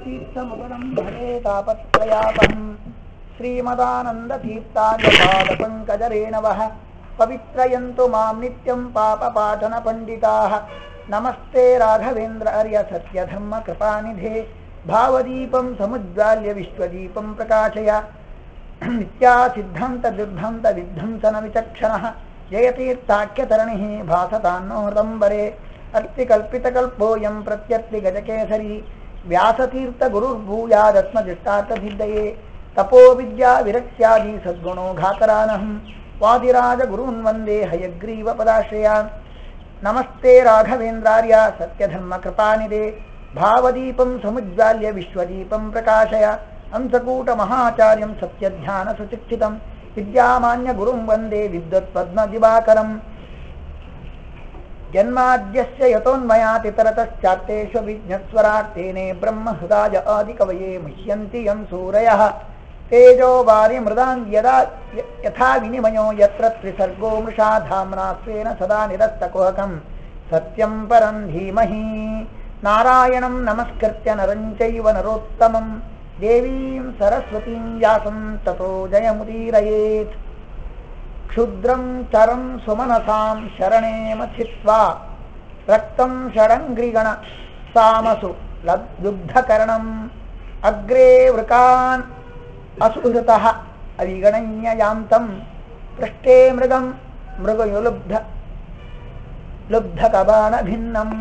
श्रीमदानन्दतीर्थमुगुणं भजे तापत्रयापहम् श्रीमदानन्दतीर्थार्यपादपङ्कजरेणवः पवित्रयन्तु मां नित्यं पापपाठनपण्डिताः नमस्ते राघवेन्द्र अर्य सत्यधर्मकृपानिधे भावदीपं समुज्ज्वाल्य विश्वदीपं प्रकाशय नित्यासिद्धान्तदुर्धान्तविध्वंसनविचक्षणः जयतीर्थाख्यतरणिः भासतान्नोहृदम्बरे अर्तिकल्पितकल्पोऽयं प्रत्यर्तिगजकेसरी व्यासतीर्थगुरुर्भूयादस्मदिष्टार्थसिद्धये तपोविद्याविरक्त्यादि सद्गुणो घातरानहं वादिराजगुरून् वन्दे हयग्रीवपदाश्रयान् नमस्ते राघवेन्द्रार्य सत्यधर्मकृपानिदे भावदीपं समुज्ज्वाल्य विश्वदीपं प्रकाशय हंसकूटमहाचार्यं सत्यध्यानसुशिक्षितं विद्यामान्यगुरुं वन्दे विद्वत्पद्मदिवाकरम् जन्माद्यस्य यतोन्मयातितरतश्चात्तेषु विज्ञस्वरार्तेने ब्रह्महृदाय आदिकवये मुह्यन्ति यं सूरयः तेजो वारिमृदां यदा यथा विनिमयो यत्र त्रिसर्गो मृषा धाम्ना स्वेन सदा निरस्तकुहकं सत्यं परं धीमहि नारायणं नमस्कृत्य नरं चैव नरोत्तमं देवीं सरस्वतीं व्यासं ततो जयमुदीरयेत् क्षुद्रं चरं सुमनसां शरणे मथित्वा रक्तं षडङ्घ्रिगण सामसु लुब्धकर्णम् अग्रे वृकान् असुहृतः अविगणय्य यान्तं पृष्ठे मृगं मृगयुलुब्ध लुब्धकबाणभिन्नम्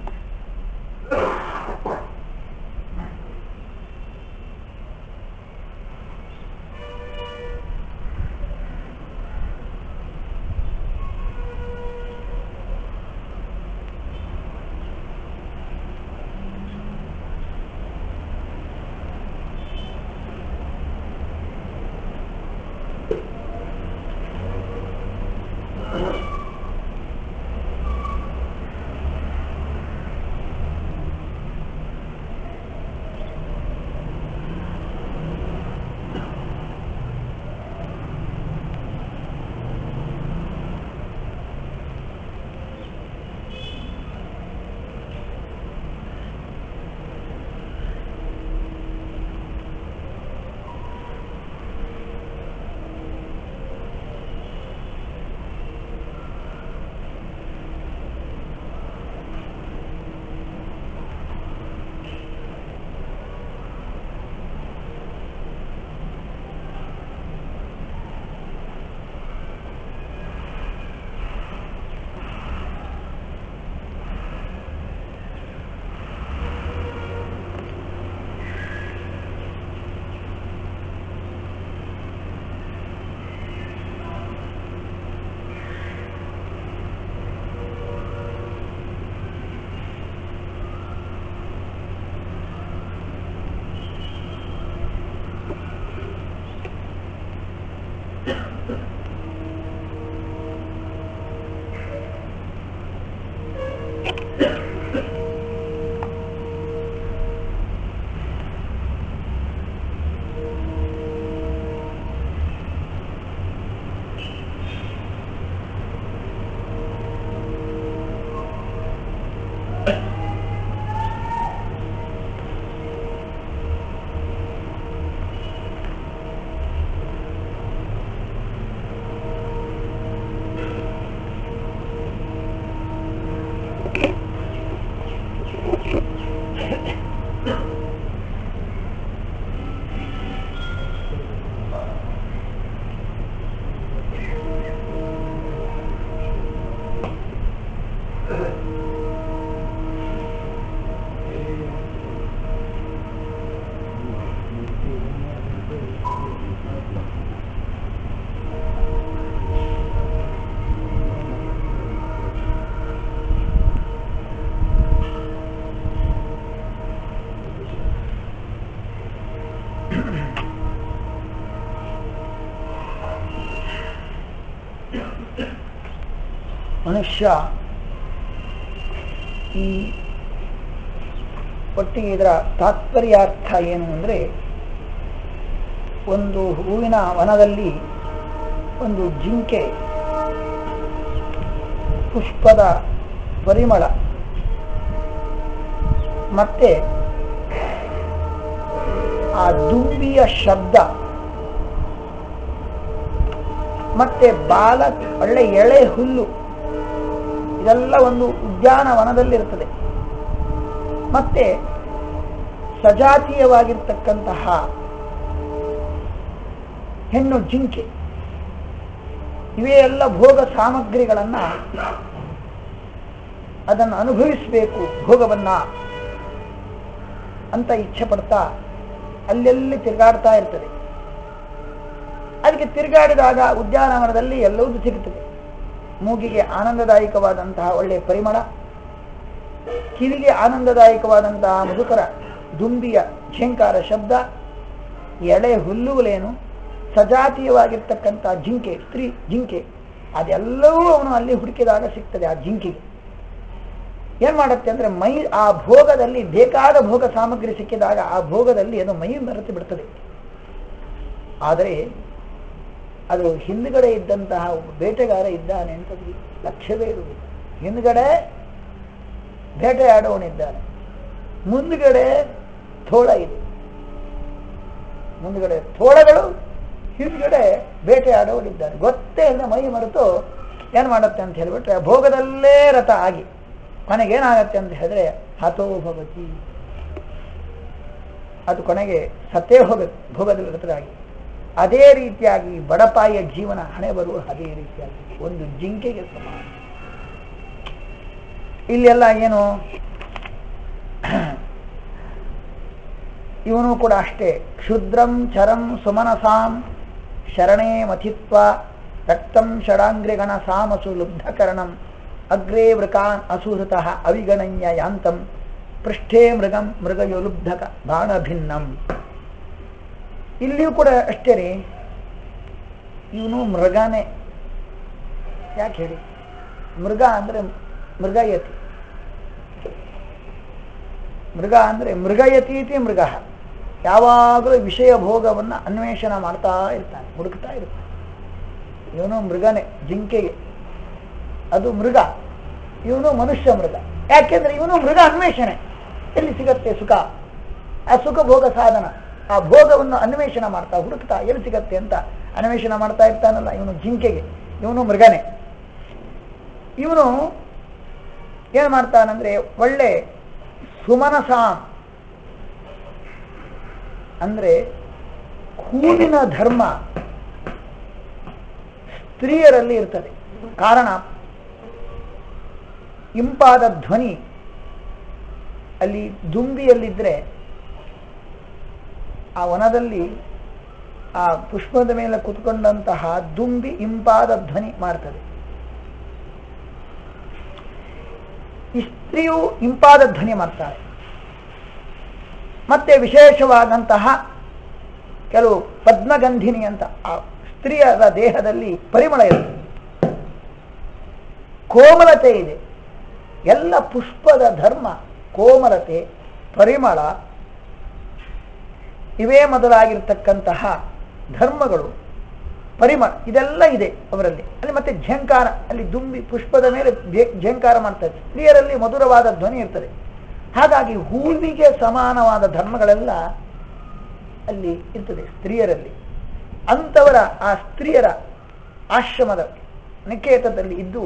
ಮನುಷ್ಯ ಈ ಒಟ್ಟಿಗೆ ಇದರ ತಾತ್ಪರ್ಯಾರ್ಥ ಏನು ಅಂದರೆ ಒಂದು ಹೂವಿನ ವನದಲ್ಲಿ ಒಂದು ಜಿಂಕೆ ಪುಷ್ಪದ ಪರಿಮಳ ಮತ್ತೆ ಆ ದುಂಬಿಯ ಶಬ್ದ ಮತ್ತೆ ಬಾಲ ಒಳ್ಳೆ ಎಳೆ ಹುಲ್ಲು ಇದೆಲ್ಲ ಒಂದು ಉದ್ಯಾನವನದಲ್ಲಿರ್ತದೆ ಮತ್ತೆ ಸಜಾತೀಯವಾಗಿರ್ತಕ್ಕಂತಹ ಹೆಣ್ಣು ಜಿಂಕೆ ಇವೇ ಎಲ್ಲ ಭೋಗ ಸಾಮಗ್ರಿಗಳನ್ನ ಅದನ್ನು ಅನುಭವಿಸಬೇಕು ಭೋಗವನ್ನ ಅಂತ ಇಚ್ಛೆ ಪಡ್ತಾ ಅಲ್ಲೆಲ್ಲಿ ತಿರುಗಾಡ್ತಾ ಇರ್ತದೆ ಅದಕ್ಕೆ ತಿರುಗಾಡಿದಾಗ ಉದ್ಯಾನವನದಲ್ಲಿ ಎಲ್ಲವೂ ಸಿಗುತ್ತದೆ ಮೂಗಿಗೆ ಆನಂದದಾಯಕವಾದಂತಹ ಒಳ್ಳೆಯ ಪರಿಮಳ ಕಿವಿಗೆ ಆನಂದದಾಯಕವಾದಂತಹ ಮಧುಕರ ದುಂಬಿಯ ಝೇಂಕಾರ ಶಬ್ದ ಎಳೆ ಹುಲ್ಲುಗಳೇನು ಸಜಾತೀಯವಾಗಿರ್ತಕ್ಕಂಥ ಜಿಂಕೆ ಸ್ತ್ರೀ ಜಿಂಕೆ ಅದೆಲ್ಲವೂ ಅವನು ಅಲ್ಲಿ ಹುಡುಕಿದಾಗ ಸಿಗ್ತದೆ ಆ ಜಿಂಕೆಗೆ ಏನ್ ಮಾಡುತ್ತೆ ಅಂದ್ರೆ ಮೈ ಆ ಭೋಗದಲ್ಲಿ ಬೇಕಾದ ಭೋಗ ಸಾಮಗ್ರಿ ಸಿಕ್ಕಿದಾಗ ಆ ಭೋಗದಲ್ಲಿ ಅದು ಮೈ ಮರೆತು ಬಿಡ್ತದೆ ಆದರೆ ಅದು ಹಿಂದ್ಗಡೆ ಇದ್ದಂತಹ ಒಬ್ಬ ಬೇಟೆಗಾರ ಇದ್ದಾನೆ ಅಂತ ಅದಕ್ಕೆ ಲಕ್ಷ್ಯವೇ ಇರುವುದಿಲ್ಲ ಹಿಂದ್ಗಡೆ ಬೇಟೆಯಾಡೋನಿದ್ದಾನೆ ಮುಂದ್ಗಡೆ ಥೋಳ ಇದೆ ಮುಂದ್ಗಡೆ ಥೋಳಗಳು ಹಿಂದ್ಗಡೆ ಬೇಟೆಯಾಡೋರಿದ್ದಾರೆ ಗೊತ್ತೇ ಇಲ್ಲ ಮೈ ಮರೆತು ಏನ್ ಮಾಡುತ್ತೆ ಅಂತ ಹೇಳಿಬಿಟ್ರೆ ಭೋಗದಲ್ಲೇ ರಥ ಆಗಿ ಕೊನೆಗೆ ಏನಾಗತ್ತೆ ಅಂತ ಹೇಳಿದ್ರೆ ಹತೋ ಭವತಿ ಅದು ಕೊನೆಗೆ ಸತ್ತೇ ಹೋಗುತ್ತೆ ಭೋಗದಲ್ಲಿ ರಥರಾಗಿ ಅದೇ ರೀತಿಯಾಗಿ ಬಡಪಾಯಿಯ ಜೀವನ ಹಣೆ ಬರುವ ಅದೇ ರೀತಿಯಾಗಿ ಒಂದು ಜಿಂಕೆಗೆ ಸಮಾನ ಇಲ್ಲೆಲ್ಲ ಏನು ಇವನು ಕೂಡ ಅಷ್ಟೇ ಕ್ಷುದ್ರಂ ಚರಂ ಸುಮನಸಾಂ ಶರಣೇ ಮಥಿತ್ವ ರಕ್ತಂ ಷಡಾಂಗ್ರಿಗಣ ಸಾಮಸು ಲುಬ್ಧಕರಣಂ ಅಗ್ರೇ ವೃಕಾನ್ ಅಸುಹೃತಃ ಅವಿಗಣನ್ಯ ಯಾಂತಂ ಪೃಷ್ಠೇ ಮೃಗಂ ಮೃಗಯುಲುಬ್ಧಕ ಬಾಣಭಿನ್ನಂ ಇಲ್ಲಿಯೂ ಕೂಡ ಅಷ್ಟೇ ರೀ ಇವನು ಮೃಗನೇ ಯಾಕೆ ಹೇಳಿ ಮೃಗ ಅಂದ್ರೆ ಮೃಗಯತಿ ಮೃಗ ಅಂದ್ರೆ ಮೃಗಯತಿ ಇತಿ ಮೃಗ ಯಾವಾಗಲೂ ವಿಷಯ ಭೋಗವನ್ನು ಅನ್ವೇಷಣೆ ಮಾಡ್ತಾ ಇರ್ತಾನೆ ಹುಡುಕ್ತಾ ಇರ್ತಾನೆ ಇವನು ಮೃಗನೇ ಜಿಂಕೆಗೆ ಅದು ಮೃಗ ಇವನು ಮನುಷ್ಯ ಮೃಗ ಯಾಕೆಂದ್ರೆ ಇವನು ಮೃಗ ಅನ್ವೇಷಣೆ ಎಲ್ಲಿ ಸಿಗತ್ತೆ ಸುಖ ಆ ಸುಖ ಭೋಗ ಸಾಧನ ಆ ಭೋಗವನ್ನು ಅನ್ವೇಷಣೆ ಮಾಡ್ತಾ ಹುಡುಕ್ತಾ ಎಲ್ಲಿ ಸಿಗತ್ತೆ ಅಂತ ಅನ್ವೇಷಣೆ ಮಾಡ್ತಾ ಇರ್ತಾನಲ್ಲ ಇವನು ಜಿಂಕೆಗೆ ಇವನು ಮೃಗನೇ ಇವನು ಏನ್ ಮಾಡ್ತಾನಂದ್ರೆ ಒಳ್ಳೆ ಸುಮನಸ ಅಂದ್ರೆ ಹೂವಿನ ಧರ್ಮ ಸ್ತ್ರೀಯರಲ್ಲಿ ಇರ್ತದೆ ಕಾರಣ ಇಂಪಾದ ಧ್ವನಿ ಅಲ್ಲಿ ದುಂಬಿಯಲ್ಲಿದ್ರೆ ಆ ವನದಲ್ಲಿ ಆ ಪುಷ್ಪದ ಮೇಲೆ ಕುತ್ಕೊಂಡಂತಹ ದುಂಬಿ ಇಂಪಾದ ಧ್ವನಿ ಮಾಡ್ತದೆ ಈ ಸ್ತ್ರೀಯು ಇಂಪಾದ ಧ್ವನಿ ಮಾಡ್ತಾಳೆ ಮತ್ತೆ ವಿಶೇಷವಾದಂತಹ ಕೆಲವು ಪದ್ಮಗಂಧಿನಿ ಅಂತ ಆ ಸ್ತ್ರೀಯರ ದೇಹದಲ್ಲಿ ಪರಿಮಳ ಇರುತ್ತೆ ಕೋಮಲತೆ ಇದೆ ಎಲ್ಲ ಪುಷ್ಪದ ಧರ್ಮ ಕೋಮಲತೆ ಪರಿಮಳ ಇವೇ ಮೊದಲಾಗಿರ್ತಕ್ಕಂತಹ ಧರ್ಮಗಳು ಪರಿಮಳ ಇದೆಲ್ಲ ಇದೆ ಅವರಲ್ಲಿ ಅಲ್ಲಿ ಮತ್ತೆ ಝಂಕಾರ ಅಲ್ಲಿ ದುಂಬಿ ಪುಷ್ಪದ ಮೇಲೆ ಝೆ- ಝಂಕಾರ ಮಾಡ್ತಾರೆ ಸ್ತ್ರೀಯರಲ್ಲಿ ಮಧುರವಾದ ಧ್ವನಿ ಇರ್ತದೆ ಹಾಗಾಗಿ ಹೂವಿಗೆ ಸಮಾನವಾದ ಧರ್ಮಗಳೆಲ್ಲ ಅಲ್ಲಿ ಇರ್ತದೆ ಸ್ತ್ರೀಯರಲ್ಲಿ ಅಂಥವರ ಆ ಸ್ತ್ರೀಯರ ಆಶ್ರಮದ ನಿಕೇತದಲ್ಲಿ ಇದ್ದು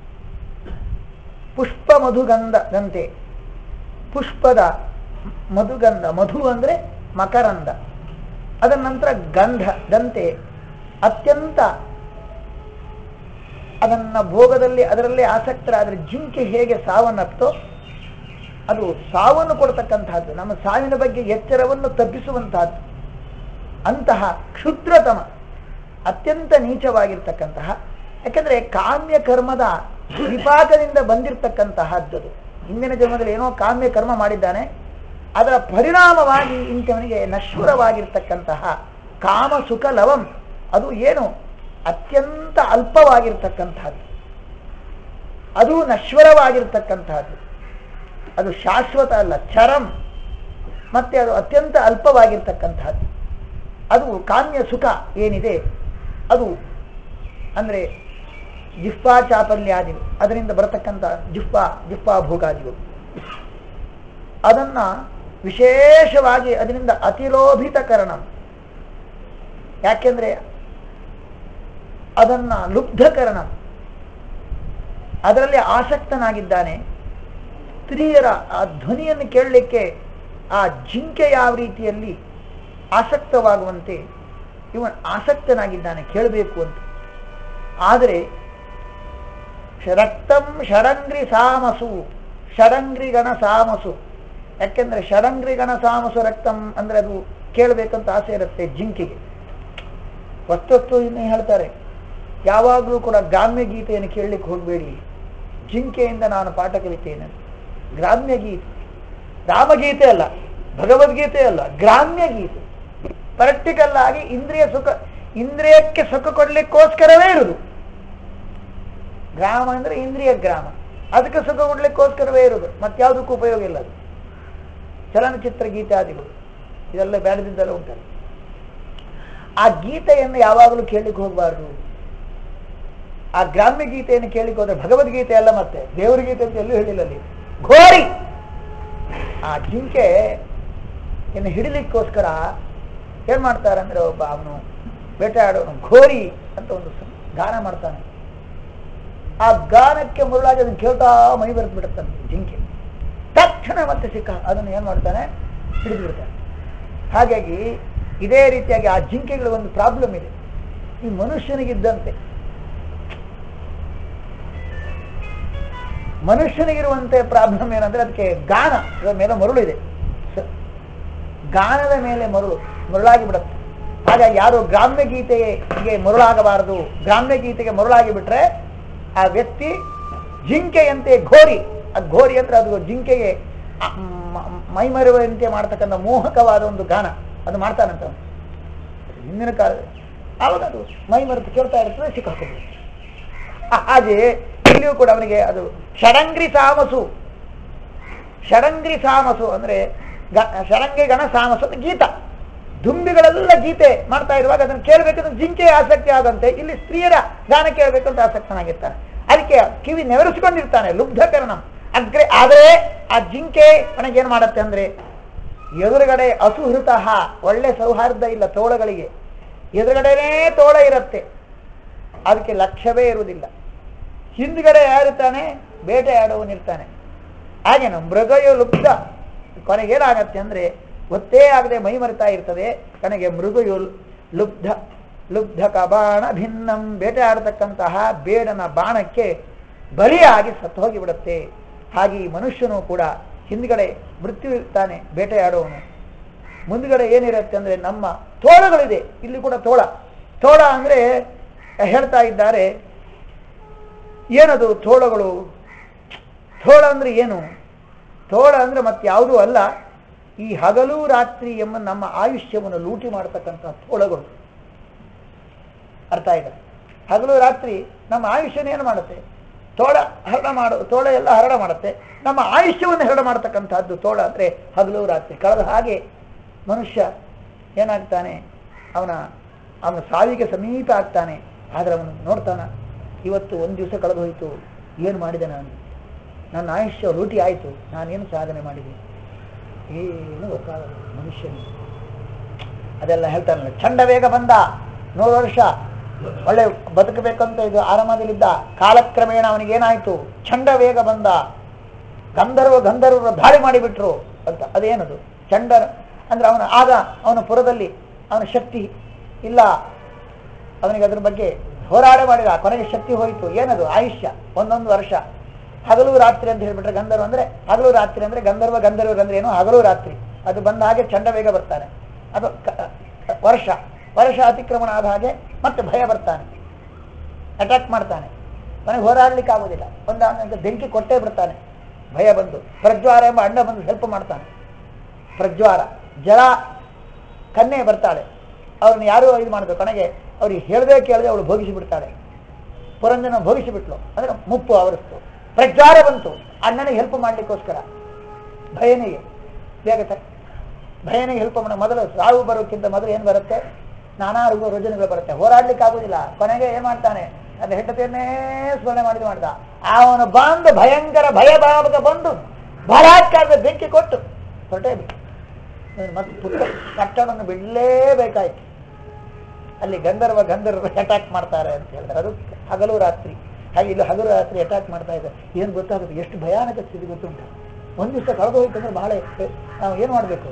ಪುಷ್ಪ ಮಧುಗಂಧದಂತೆ ಪುಷ್ಪದ ಮಧುಗಂಧ ಮಧು ಅಂದ್ರೆ ಮಕರಂದ ಅದರ ನಂತರ ಗಂಧದಂತೆ ಅತ್ಯಂತ ಅದನ್ನ ಭೋಗದಲ್ಲಿ ಅದರಲ್ಲೇ ಆಸಕ್ತರಾದರೆ ಜಿಂಕೆ ಹೇಗೆ ಸಾವನ್ನಪ್ತೋ ಅದು ಸಾವನ್ನು ಕೊಡ್ತಕ್ಕಂತಹದ್ದು ನಮ್ಮ ಸಾವಿನ ಬಗ್ಗೆ ಎಚ್ಚರವನ್ನು ತಪ್ಪಿಸುವಂತಹದ್ದು ಅಂತಹ ಕ್ಷುದ್ರತಮ ಅತ್ಯಂತ ನೀಚವಾಗಿರ್ತಕ್ಕಂತಹ ಯಾಕಂದ್ರೆ ಕಾಮ್ಯ ಕರ್ಮದ ವಿಪಾಕದಿಂದ ಬಂದಿರತಕ್ಕಂತಹದ್ದು ಹಿಂದಿನ ಜನ್ಮದಲ್ಲಿ ಏನೋ ಕಾಮ್ಯ ಕರ್ಮ ಮಾಡಿದ್ದಾನೆ ಅದರ ಪರಿಣಾಮವಾಗಿ ಇಂಥವನಿಗೆ ನಶ್ವರವಾಗಿರ್ತಕ್ಕಂತಹ ಕಾಮ ಸುಖ ಲವಂ ಅದು ಏನು ಅತ್ಯಂತ ಅಲ್ಪವಾಗಿರ್ತಕ್ಕಂತಹದ್ದು ಅದು ನಶ್ವರವಾಗಿರ್ತಕ್ಕಂತಹದ್ದು ಅದು ಶಾಶ್ವತ ಅಲ್ಲ ಚರಂ ಮತ್ತೆ ಅದು ಅತ್ಯಂತ ಅಲ್ಪವಾಗಿರ್ತಕ್ಕಂತಹದ್ದು ಅದು ಕಾಮ್ಯ ಸುಖ ಏನಿದೆ ಅದು ಅಂದ್ರೆ ಜಿಹ್ವಾ ಚಾಪಲ್ಯಾದಿಗಳು ಅದರಿಂದ ಬರತಕ್ಕಂಥ ಜಿಹ್ವಾ ಜಿಹ್ವಾ ಭೋಗಾದಿಗಳು ಅದನ್ನ ವಿಶೇಷವಾಗಿ ಅದರಿಂದ ಅತಿಲೋಭಿತಕರಣ ಯಾಕೆಂದ್ರೆ ಅದನ್ನ ಲುಬ್ಧಕರಣ ಅದರಲ್ಲಿ ಆಸಕ್ತನಾಗಿದ್ದಾನೆ ಸ್ತ್ರೀಯರ ಆ ಧ್ವನಿಯನ್ನು ಕೇಳಲಿಕ್ಕೆ ಆ ಜಿಂಕೆ ಯಾವ ರೀತಿಯಲ್ಲಿ ಆಸಕ್ತವಾಗುವಂತೆ ಇವನ್ ಆಸಕ್ತನಾಗಿದ್ದಾನೆ ಕೇಳಬೇಕು ಅಂತ ಆದರೆ ರಕ್ತಂ ಷಡಂಗ್ರಿ ಸಾಮಸು ಷಡಂಗ್ರಿಗಣ ಸಾಮಸು ಯಾಕೆಂದ್ರೆ ಷಡಂಗ್ರಿಗಣ ಸಾಮಸು ರಕ್ತಂ ಅಂದ್ರೆ ಅದು ಕೇಳಬೇಕಂತ ಆಸೆ ಇರುತ್ತೆ ಜಿಂಕೆಗೆ ವಸ್ತುಸ್ತು ಇನ್ನು ಹೇಳ್ತಾರೆ ಯಾವಾಗಲೂ ಕೂಡ ಗ್ರಾಮ್ಯ ಗೀತೆಯನ್ನು ಕೇಳಲಿಕ್ಕೆ ಹೋಗಬೇಡಿ ಜಿಂಕೆಯಿಂದ ನಾನು ಪಾಠ ಕಲಿತೇನೆ ಗ್ರಾಮ್ಯ ಗೀತೆ ರಾಮಗೀತೆ ಅಲ್ಲ ಭಗವದ್ಗೀತೆ ಅಲ್ಲ ಗ್ರಾಮ್ಯ ಗೀತೆ ಪ್ರಾಕ್ಟಿಕಲ್ ಆಗಿ ಇಂದ್ರಿಯ ಸುಖ ಇಂದ್ರಿಯಕ್ಕೆ ಸುಖ ಕೊಡ್ಲಿಕ್ಕೋಸ್ಕರವೇ ಇರುದು ಗ್ರಾಮ ಅಂದ್ರೆ ಇಂದ್ರಿಯ ಗ್ರಾಮ ಅದಕ್ಕೆ ಸುಖ ಕೊಡ್ಲಿಕ್ಕೋಸ್ಕರವೇ ಇರುದು ಮತ್ಯಾವುದಕ್ಕೂ ಉಪಯೋಗ ಇಲ್ಲ ಅದು ಚಲನಚಿತ್ರ ಗೀತಾದಿಗಳು ಇದೆಲ್ಲ ಬೇಡದಿದ್ದೆಲ್ಲ ಉಂಟಲ್ಲ ಆ ಗೀತೆಯನ್ನು ಯಾವಾಗಲೂ ಕೇಳಲಿಕ್ಕೆ ಹೋಗಬಾರ್ದು ಆ ಗ್ರಾಮ್ಯ ಗೀತೆಯನ್ನು ಕೇಳಲಿಕ್ಕೆ ಹೋದ್ರೆ ಭಗವದ್ಗೀತೆ ಅಲ್ಲ ಮತ್ತೆ ದೇವರ ಗೀತೆ ಅಂತ ಎಲ್ಲೂ ಹೇಳಿಲ್ಲ ಅಲ್ಲಿ ಘೋರಿ ಆ ಜಿಂಕೆ ಇನ್ನು ಹಿಡಿಲಿಕ್ಕೋಸ್ಕರ ಏನ್ ಮಾಡ್ತಾರೆ ಅಂದ್ರೆ ಒಬ್ಬ ಅವನು ಬೇಟೆಯಾಡೋನು ಘೋರಿ ಅಂತ ಒಂದು ಸ- ಗಾನ ಮಾಡ್ತಾನೆ ಆ ಗಾನಕ್ಕೆ ಮುರುಳಾಗಿ ಅದನ್ನು ಕೇಳ್ತಾ ಮೈ ಬರೆದು ಬಿಡುತ್ತಾನೆ ಜಿಂಕೆ ತಕ್ಷಣ ಮತ್ತೆ ಸಿಕ್ಕ ಅದನ್ನು ಏನ್ ಮಾಡ್ತಾನೆ ಹಿಡಿದು ಬಿಡ್ತಾನೆ ಹಾಗಾಗಿ ಇದೇ ರೀತಿಯಾಗಿ ಆ ಜಿಂಕೆಗಳ ಒಂದು ಪ್ರಾಬ್ಲಮ್ ಇದೆ ಈ ಮನುಷ್ಯನಿಗಿದ್ದಂತೆ ಮನುಷ್ಯನಿಗಿರುವಂತೆ ಪ್ರಾಬ್ಲಮ್ ಏನಂದ್ರೆ ಅದಕ್ಕೆ ಗಾನ ಅದರ ಮೇಲೆ ಮರುಳು ಇದೆ ಸ- ಗಾನದ ಮೇಲೆ ಮರುಳು ಮರುಳಾಗಿ ಬಿಡುತ್ತೆ ಹಾಗಾಗಿ ಯಾರು ಗ್ರಾಮ್ಯ ಗೀತೆಗೆ ಮರುಳಾಗಬಾರದು ಗ್ರಾಮ್ಯ ಗೀತೆಗೆ ಮರುಳಾಗಿ ಬಿಟ್ರೆ ಆ ವ್ಯಕ್ತಿ ಜಿಂಕೆಯಂತೆ ಘೋರಿ ಆ ಘೋರಿ ಅಂದ್ರೆ ಅದು ಜಿಂಕೆಗೆ ಆ ಮ- ಮೈಮರೆಯುವಂತೆ ಮಾಡ್ತಕ್ಕಂಥ ಮೋಹಕವಾದ ಒಂದು ಗಾನ ಅದು ಮಾಡ್ತಾನಂತ ಅವ್ನು. ಹಿಂದಿನ ಕಾಲದಲ್ಲಿ ಆವಾಗ ಅದು ಮೈ ಮರೆತು ಕೇಳ್ತಾ ಇರ್ತದೆ ಸಿಕ್ಕಾಕೊಂಡು ಹಾಗೆ ಇಲ್ಲಿಯೂ ಕೂಡ ಅವನಿಗೆ ಅದು ಷಡಂಗ್ರಿ ಸಾಮಸು ಷಡಂಗ್ರಿ ಸಾಮಸು ಅಂದ್ರೆ ಗ- ಷಡಂಗಿ ಗಣ ಸಾಮಸು ಅಂದ್ರೆ ಗೀತ ದುಂಬಿಗಳೆಲ್ಲ ಗೀತೆ ಮಾಡ್ತಾ ಇರುವಾಗ ಅದನ್ನು ಕೇಳಬೇಕಂದ್ರೆ ಜಿಂಕೆ ಆಸಕ್ತಿ ಆದಂತೆ ಇಲ್ಲಿ ಸ್ತ್ರೀಯರ ಗಾನ ಕೇಳಬೇಕಂತ ಆಸಕ್ತನಾಗಿರ್ತಾನೆ ಅದಕ್ಕೆ ಕಿವಿ ನೆವರಿಸಿಕೊಂಡಿರ್ತಾನೆ ಲುಬ್ಧಕರಣ ಅಗ್ರೆ ಆದರೆ ಆ ಜಿಂಕೆ ಅವನಿಗೇನು ಮಾಡತ್ತೆ ಅಂದ್ರೆ ಎದುರುಗಡೆ ಅಸುಹೃತ ಒಳ್ಳೆ ಸೌಹಾರ್ದ ಇಲ್ಲ ತೋಳಗಳಿಗೆ ಎದುರುಗಡೆನೇ ತೋಳ ಇರುತ್ತೆ ಅದಕ್ಕೆ ಲಕ್ಷ್ಯವೇ ಇರುವುದಿಲ್ಲ ಹಿಂದ್ಗಡೆ ಯಾರಿರ್ತಾನೆ ಬೇಟೆ ಆಡುವನಿರ್ತಾನೆ ಹಾಗೇನು ಮೃಗಯು ಲುಬ್ಧ ಕೊನೆಗೇನಾಗತ್ತೆ ಅಂದ್ರೆ ಗೊತ್ತೇ ಆಗದೆ ಮೈ ಮರಿತಾ ಇರ್ತದೆ ಕೊನೆಗೆ ಮೃಗಯು ಲುಬ್ಧ ಲುಬ್ಧ ಕಬಾಣ ಭಿನ್ನಂ ಬೇಟೆ ಆಡತಕ್ಕಂತಹ ಬೇಡನ ಬಾಣಕ್ಕೆ ಬಲಿಯಾಗಿ ಸತ್ತು ಹೋಗಿಬಿಡುತ್ತೆ ಹಾಗೆ ಈ ಮನುಷ್ಯನು ಕೂಡ ಹಿಂದ್ಗಡೆ ಮೃತ್ಯು ಇರ್ತಾನೆ ಬೇಟೆಯಾಡುವವನು ಮುಂದ್ಗಡೆ ಏನಿರುತ್ತೆ ಅಂದ್ರೆ ನಮ್ಮ ತೋಳಗಳಿದೆ ಇಲ್ಲಿ ಕೂಡ ತೋಳ ತೋಳ ಅಂದ್ರೆ ಹೇಳ್ತಾ ಇದ್ದಾರೆ ಏನದು ತೋಳಗಳು ತೋಳ ಅಂದ್ರೆ ಏನು ತೋಳ ಅಂದ್ರೆ ಮತ್ತೆ ಯಾವುದೂ ಅಲ್ಲ ಈ ಹಗಲು ರಾತ್ರಿ ಎಂಬ ನಮ್ಮ ಆಯುಷ್ಯವನ್ನು ಲೂಟಿ ಮಾಡತಕ್ಕಂಥ ತೋಳಗಳು ಅರ್ಥ ಆಯ್ತಾ ಹಗಲು ರಾತ್ರಿ ನಮ್ಮ ಆಯುಷ್ಯನ ಏನು ಮಾಡುತ್ತೆ ತೋಳ ಹರಡ ಮಾಡು ತೋಳ ಎಲ್ಲ ಹರಡ ಮಾಡುತ್ತೆ ನಮ್ಮ ಆಯುಷ್ಯವನ್ನು ಹರಡ ಮಾಡತಕ್ಕಂಥದ್ದು ತೋಳ ಅಂದ್ರೆ ಹಗಲು ರಾತ್ರಿ ಕಳೆದ ಹಾಗೆ ಮನುಷ್ಯ ಏನಾಗ್ತಾನೆ ಅವನ ಅವನ ಸಾವಿಗೆ ಸಮೀಪ ಆಗ್ತಾನೆ ಆದ್ರೆ ಅವನು ನೋಡ್ತಾನ ಇವತ್ತು ಒಂದು ದಿವಸ ಕಳೆದು ಹೋಯಿತು ಏನು ಮಾಡಿದೆ ನಾನು ನನ್ನ ಆಯುಷ್ಯ ಲೂಟಿ ಆಯಿತು ನಾನೇನು ಸಾಧನೆ ಮಾಡಿದೆ ಏನು ಗೊತ್ತಾಗಲ್ಲ ಮನುಷ್ಯನಿಗೆ ಅದೆಲ್ಲ ಹೇಳ್ತಾನಲ್ಲ ಚಂಡ ಬೇಗ ಬಂದ ನೂರು ವರ್ಷ ಒಳ್ಳೆ ಬದುಕಬೇಕಂತ ಇದು ಆರಾಮದಲ್ಲಿದ್ದ ಕಾಲಕ್ರಮೇಣ ಅವನಿಗೆ ಏನಾಯ್ತು ಚಂಡ ವೇಗ ಬಂದ ಗಂಧರ್ವ ಗಂಧರ್ವರು ದಾಳಿ ಮಾಡಿಬಿಟ್ರು ಅಂತ ಅದೇನದು ಚಂಡ ಅಂದ್ರೆ ಅವನ ಆಗ ಅವನ ಪುರದಲ್ಲಿ ಅವನ ಶಕ್ತಿ ಇಲ್ಲ ಅವನಿಗೆ ಅದ್ರ ಬಗ್ಗೆ ಹೋರಾಟ ಮಾಡಿದ ಕೊನೆಗೆ ಶಕ್ತಿ ಹೋಯಿತು ಏನದು ಆಯುಷ್ಯ ಒಂದೊಂದು ವರ್ಷ ಹಗಲು ರಾತ್ರಿ ಅಂತ ಹೇಳ್ಬಿಟ್ರೆ ಗಂಧರ್ವ ಅಂದ್ರೆ ಹಗಲು ರಾತ್ರಿ ಅಂದ್ರೆ ಗಂಧರ್ವ ಗಂಧರ್ವರು ಅಂದ್ರೆ ಏನು ಹಗಲು ರಾತ್ರಿ ಅದು ಬಂದ ಹಾಗೆ ಚಂಡ ಬೇಗ ಬರ್ತಾನೆ ಅದು ಕ- ವರ್ಷ ವರ್ಷ ಅತಿಕ್ರಮಣ ಆದ ಹಾಗೆ ಮತ್ತೆ ಭಯ ಬರ್ತಾನೆ ಅಟ್ಯಾಕ್ ಮಾಡ್ತಾನೆ ಕೊನೆಗೆ ಹೋರಾಡ್ಲಿಕ್ಕೆ ಆಗೋದಿಲ್ಲ ಒಂದು ಬೆಂಕಿ ಕೊಟ್ಟೇ ಬಿಡ್ತಾನೆ ಭಯ ಬಂದು ಪ್ರಜ್ವಾರ ಎಂಬ ಅಣ್ಣ ಬಂದು ಹೆಲ್ಪ್ ಮಾಡ್ತಾನೆ ಪ್ರಜ್ವಾರ ಜಲ ಕನ್ಯೆ ಬರ್ತಾಳೆ ಅವ್ರನ್ನ ಯಾರು ಇದು ಮಾಡಿದ್ರು ಕೊನೆಗೆ ಅವ್ರಿಗೆ ಹೇಳದೆ ಕೇಳದೆ ಅವಳು ಭೋಗಿಸಿ ಬಿಡ್ತಾಳೆ ಪುರಂಜನ ಭೋಗಿಸಿ ಬಿಟ್ಲು ಅಂದ್ರೆ ಮುಪ್ಪು ಅವರಿಸ್ತು ಪ್ರಜ್ವಾರ ಬಂತು ಅಣ್ಣನಿಗೆ ಹೆಲ್ಪ್ ಮಾಡ್ಲಿಕ್ಕೋಸ್ಕರ ಭಯನಿಗೆ ಬೇಗ ತ- ಭಯನಿಗೆ ಹೆಲ್ಪ್ ಮಾಡ ಮೊದಲು ಸಾವು ಬರೋಕ್ಕಿಂತ ಮೊದಲು ಏನು ಬರುತ್ತೆ ನಾನಾ ರೋಗ ರುಜನಗಳು ಬರುತ್ತೆ ಹೋರಾಡ್ಲಿಕ್ಕೆ ಆಗುದಿಲ್ಲ ಕೊನೆಗೆ ಏನ್ ಮಾಡ್ತಾನೆ ಅದು ಹೆಂಡತಿಯನ್ನೇ ಸ್ಮರಣೆ ಮಾಡಿದ ಮಾಡ್ದ ಅವನು ಬಂದು ಭಯಂಕರ ಭಯ ಭಾವಕ ಬಂದು ಬಲಾತ್ಕಾರದ ಬೆಂಕಿ ಕೊಟ್ಟು ಹೊರಟೇ ಬಿಟ್ಟು ಮತ್ತೆ ಪುಟ್ಟ ಪಟ್ಟಣವನ್ನು ಬಿಡಲೇಬೇಕಾಯ್ತು ಅಲ್ಲಿ ಗಂಧರ್ವ ಗಂಧರ್ವ ಅಟ್ಯಾಕ್ ಮಾಡ್ತಾರೆ ಅಂತ ಹೇಳ್ತಾರೆ ಅದು ಹಗಲು ರಾತ್ರಿ ಹಾಗೆ ಇಲ್ಲಿ ಹಗಲು ರಾತ್ರಿ ಅಟ್ಯಾಕ್ ಮಾಡ್ತಾ ಇದ್ದಾರೆ ಏನು ಗೊತ್ತಾಗುತ್ತೆ ಎಷ್ಟು ಭಯಾನಕ ಸ್ಥಿತಿ ಗೊತ್ತುಂಟು ಒಂದು ದಿವಸ ಕಳೆದು ಹೋಯ್ತು ಅಂದ್ರೆ ಬಹಳ ನಾವು ಏನು ಮಾಡಬೇಕು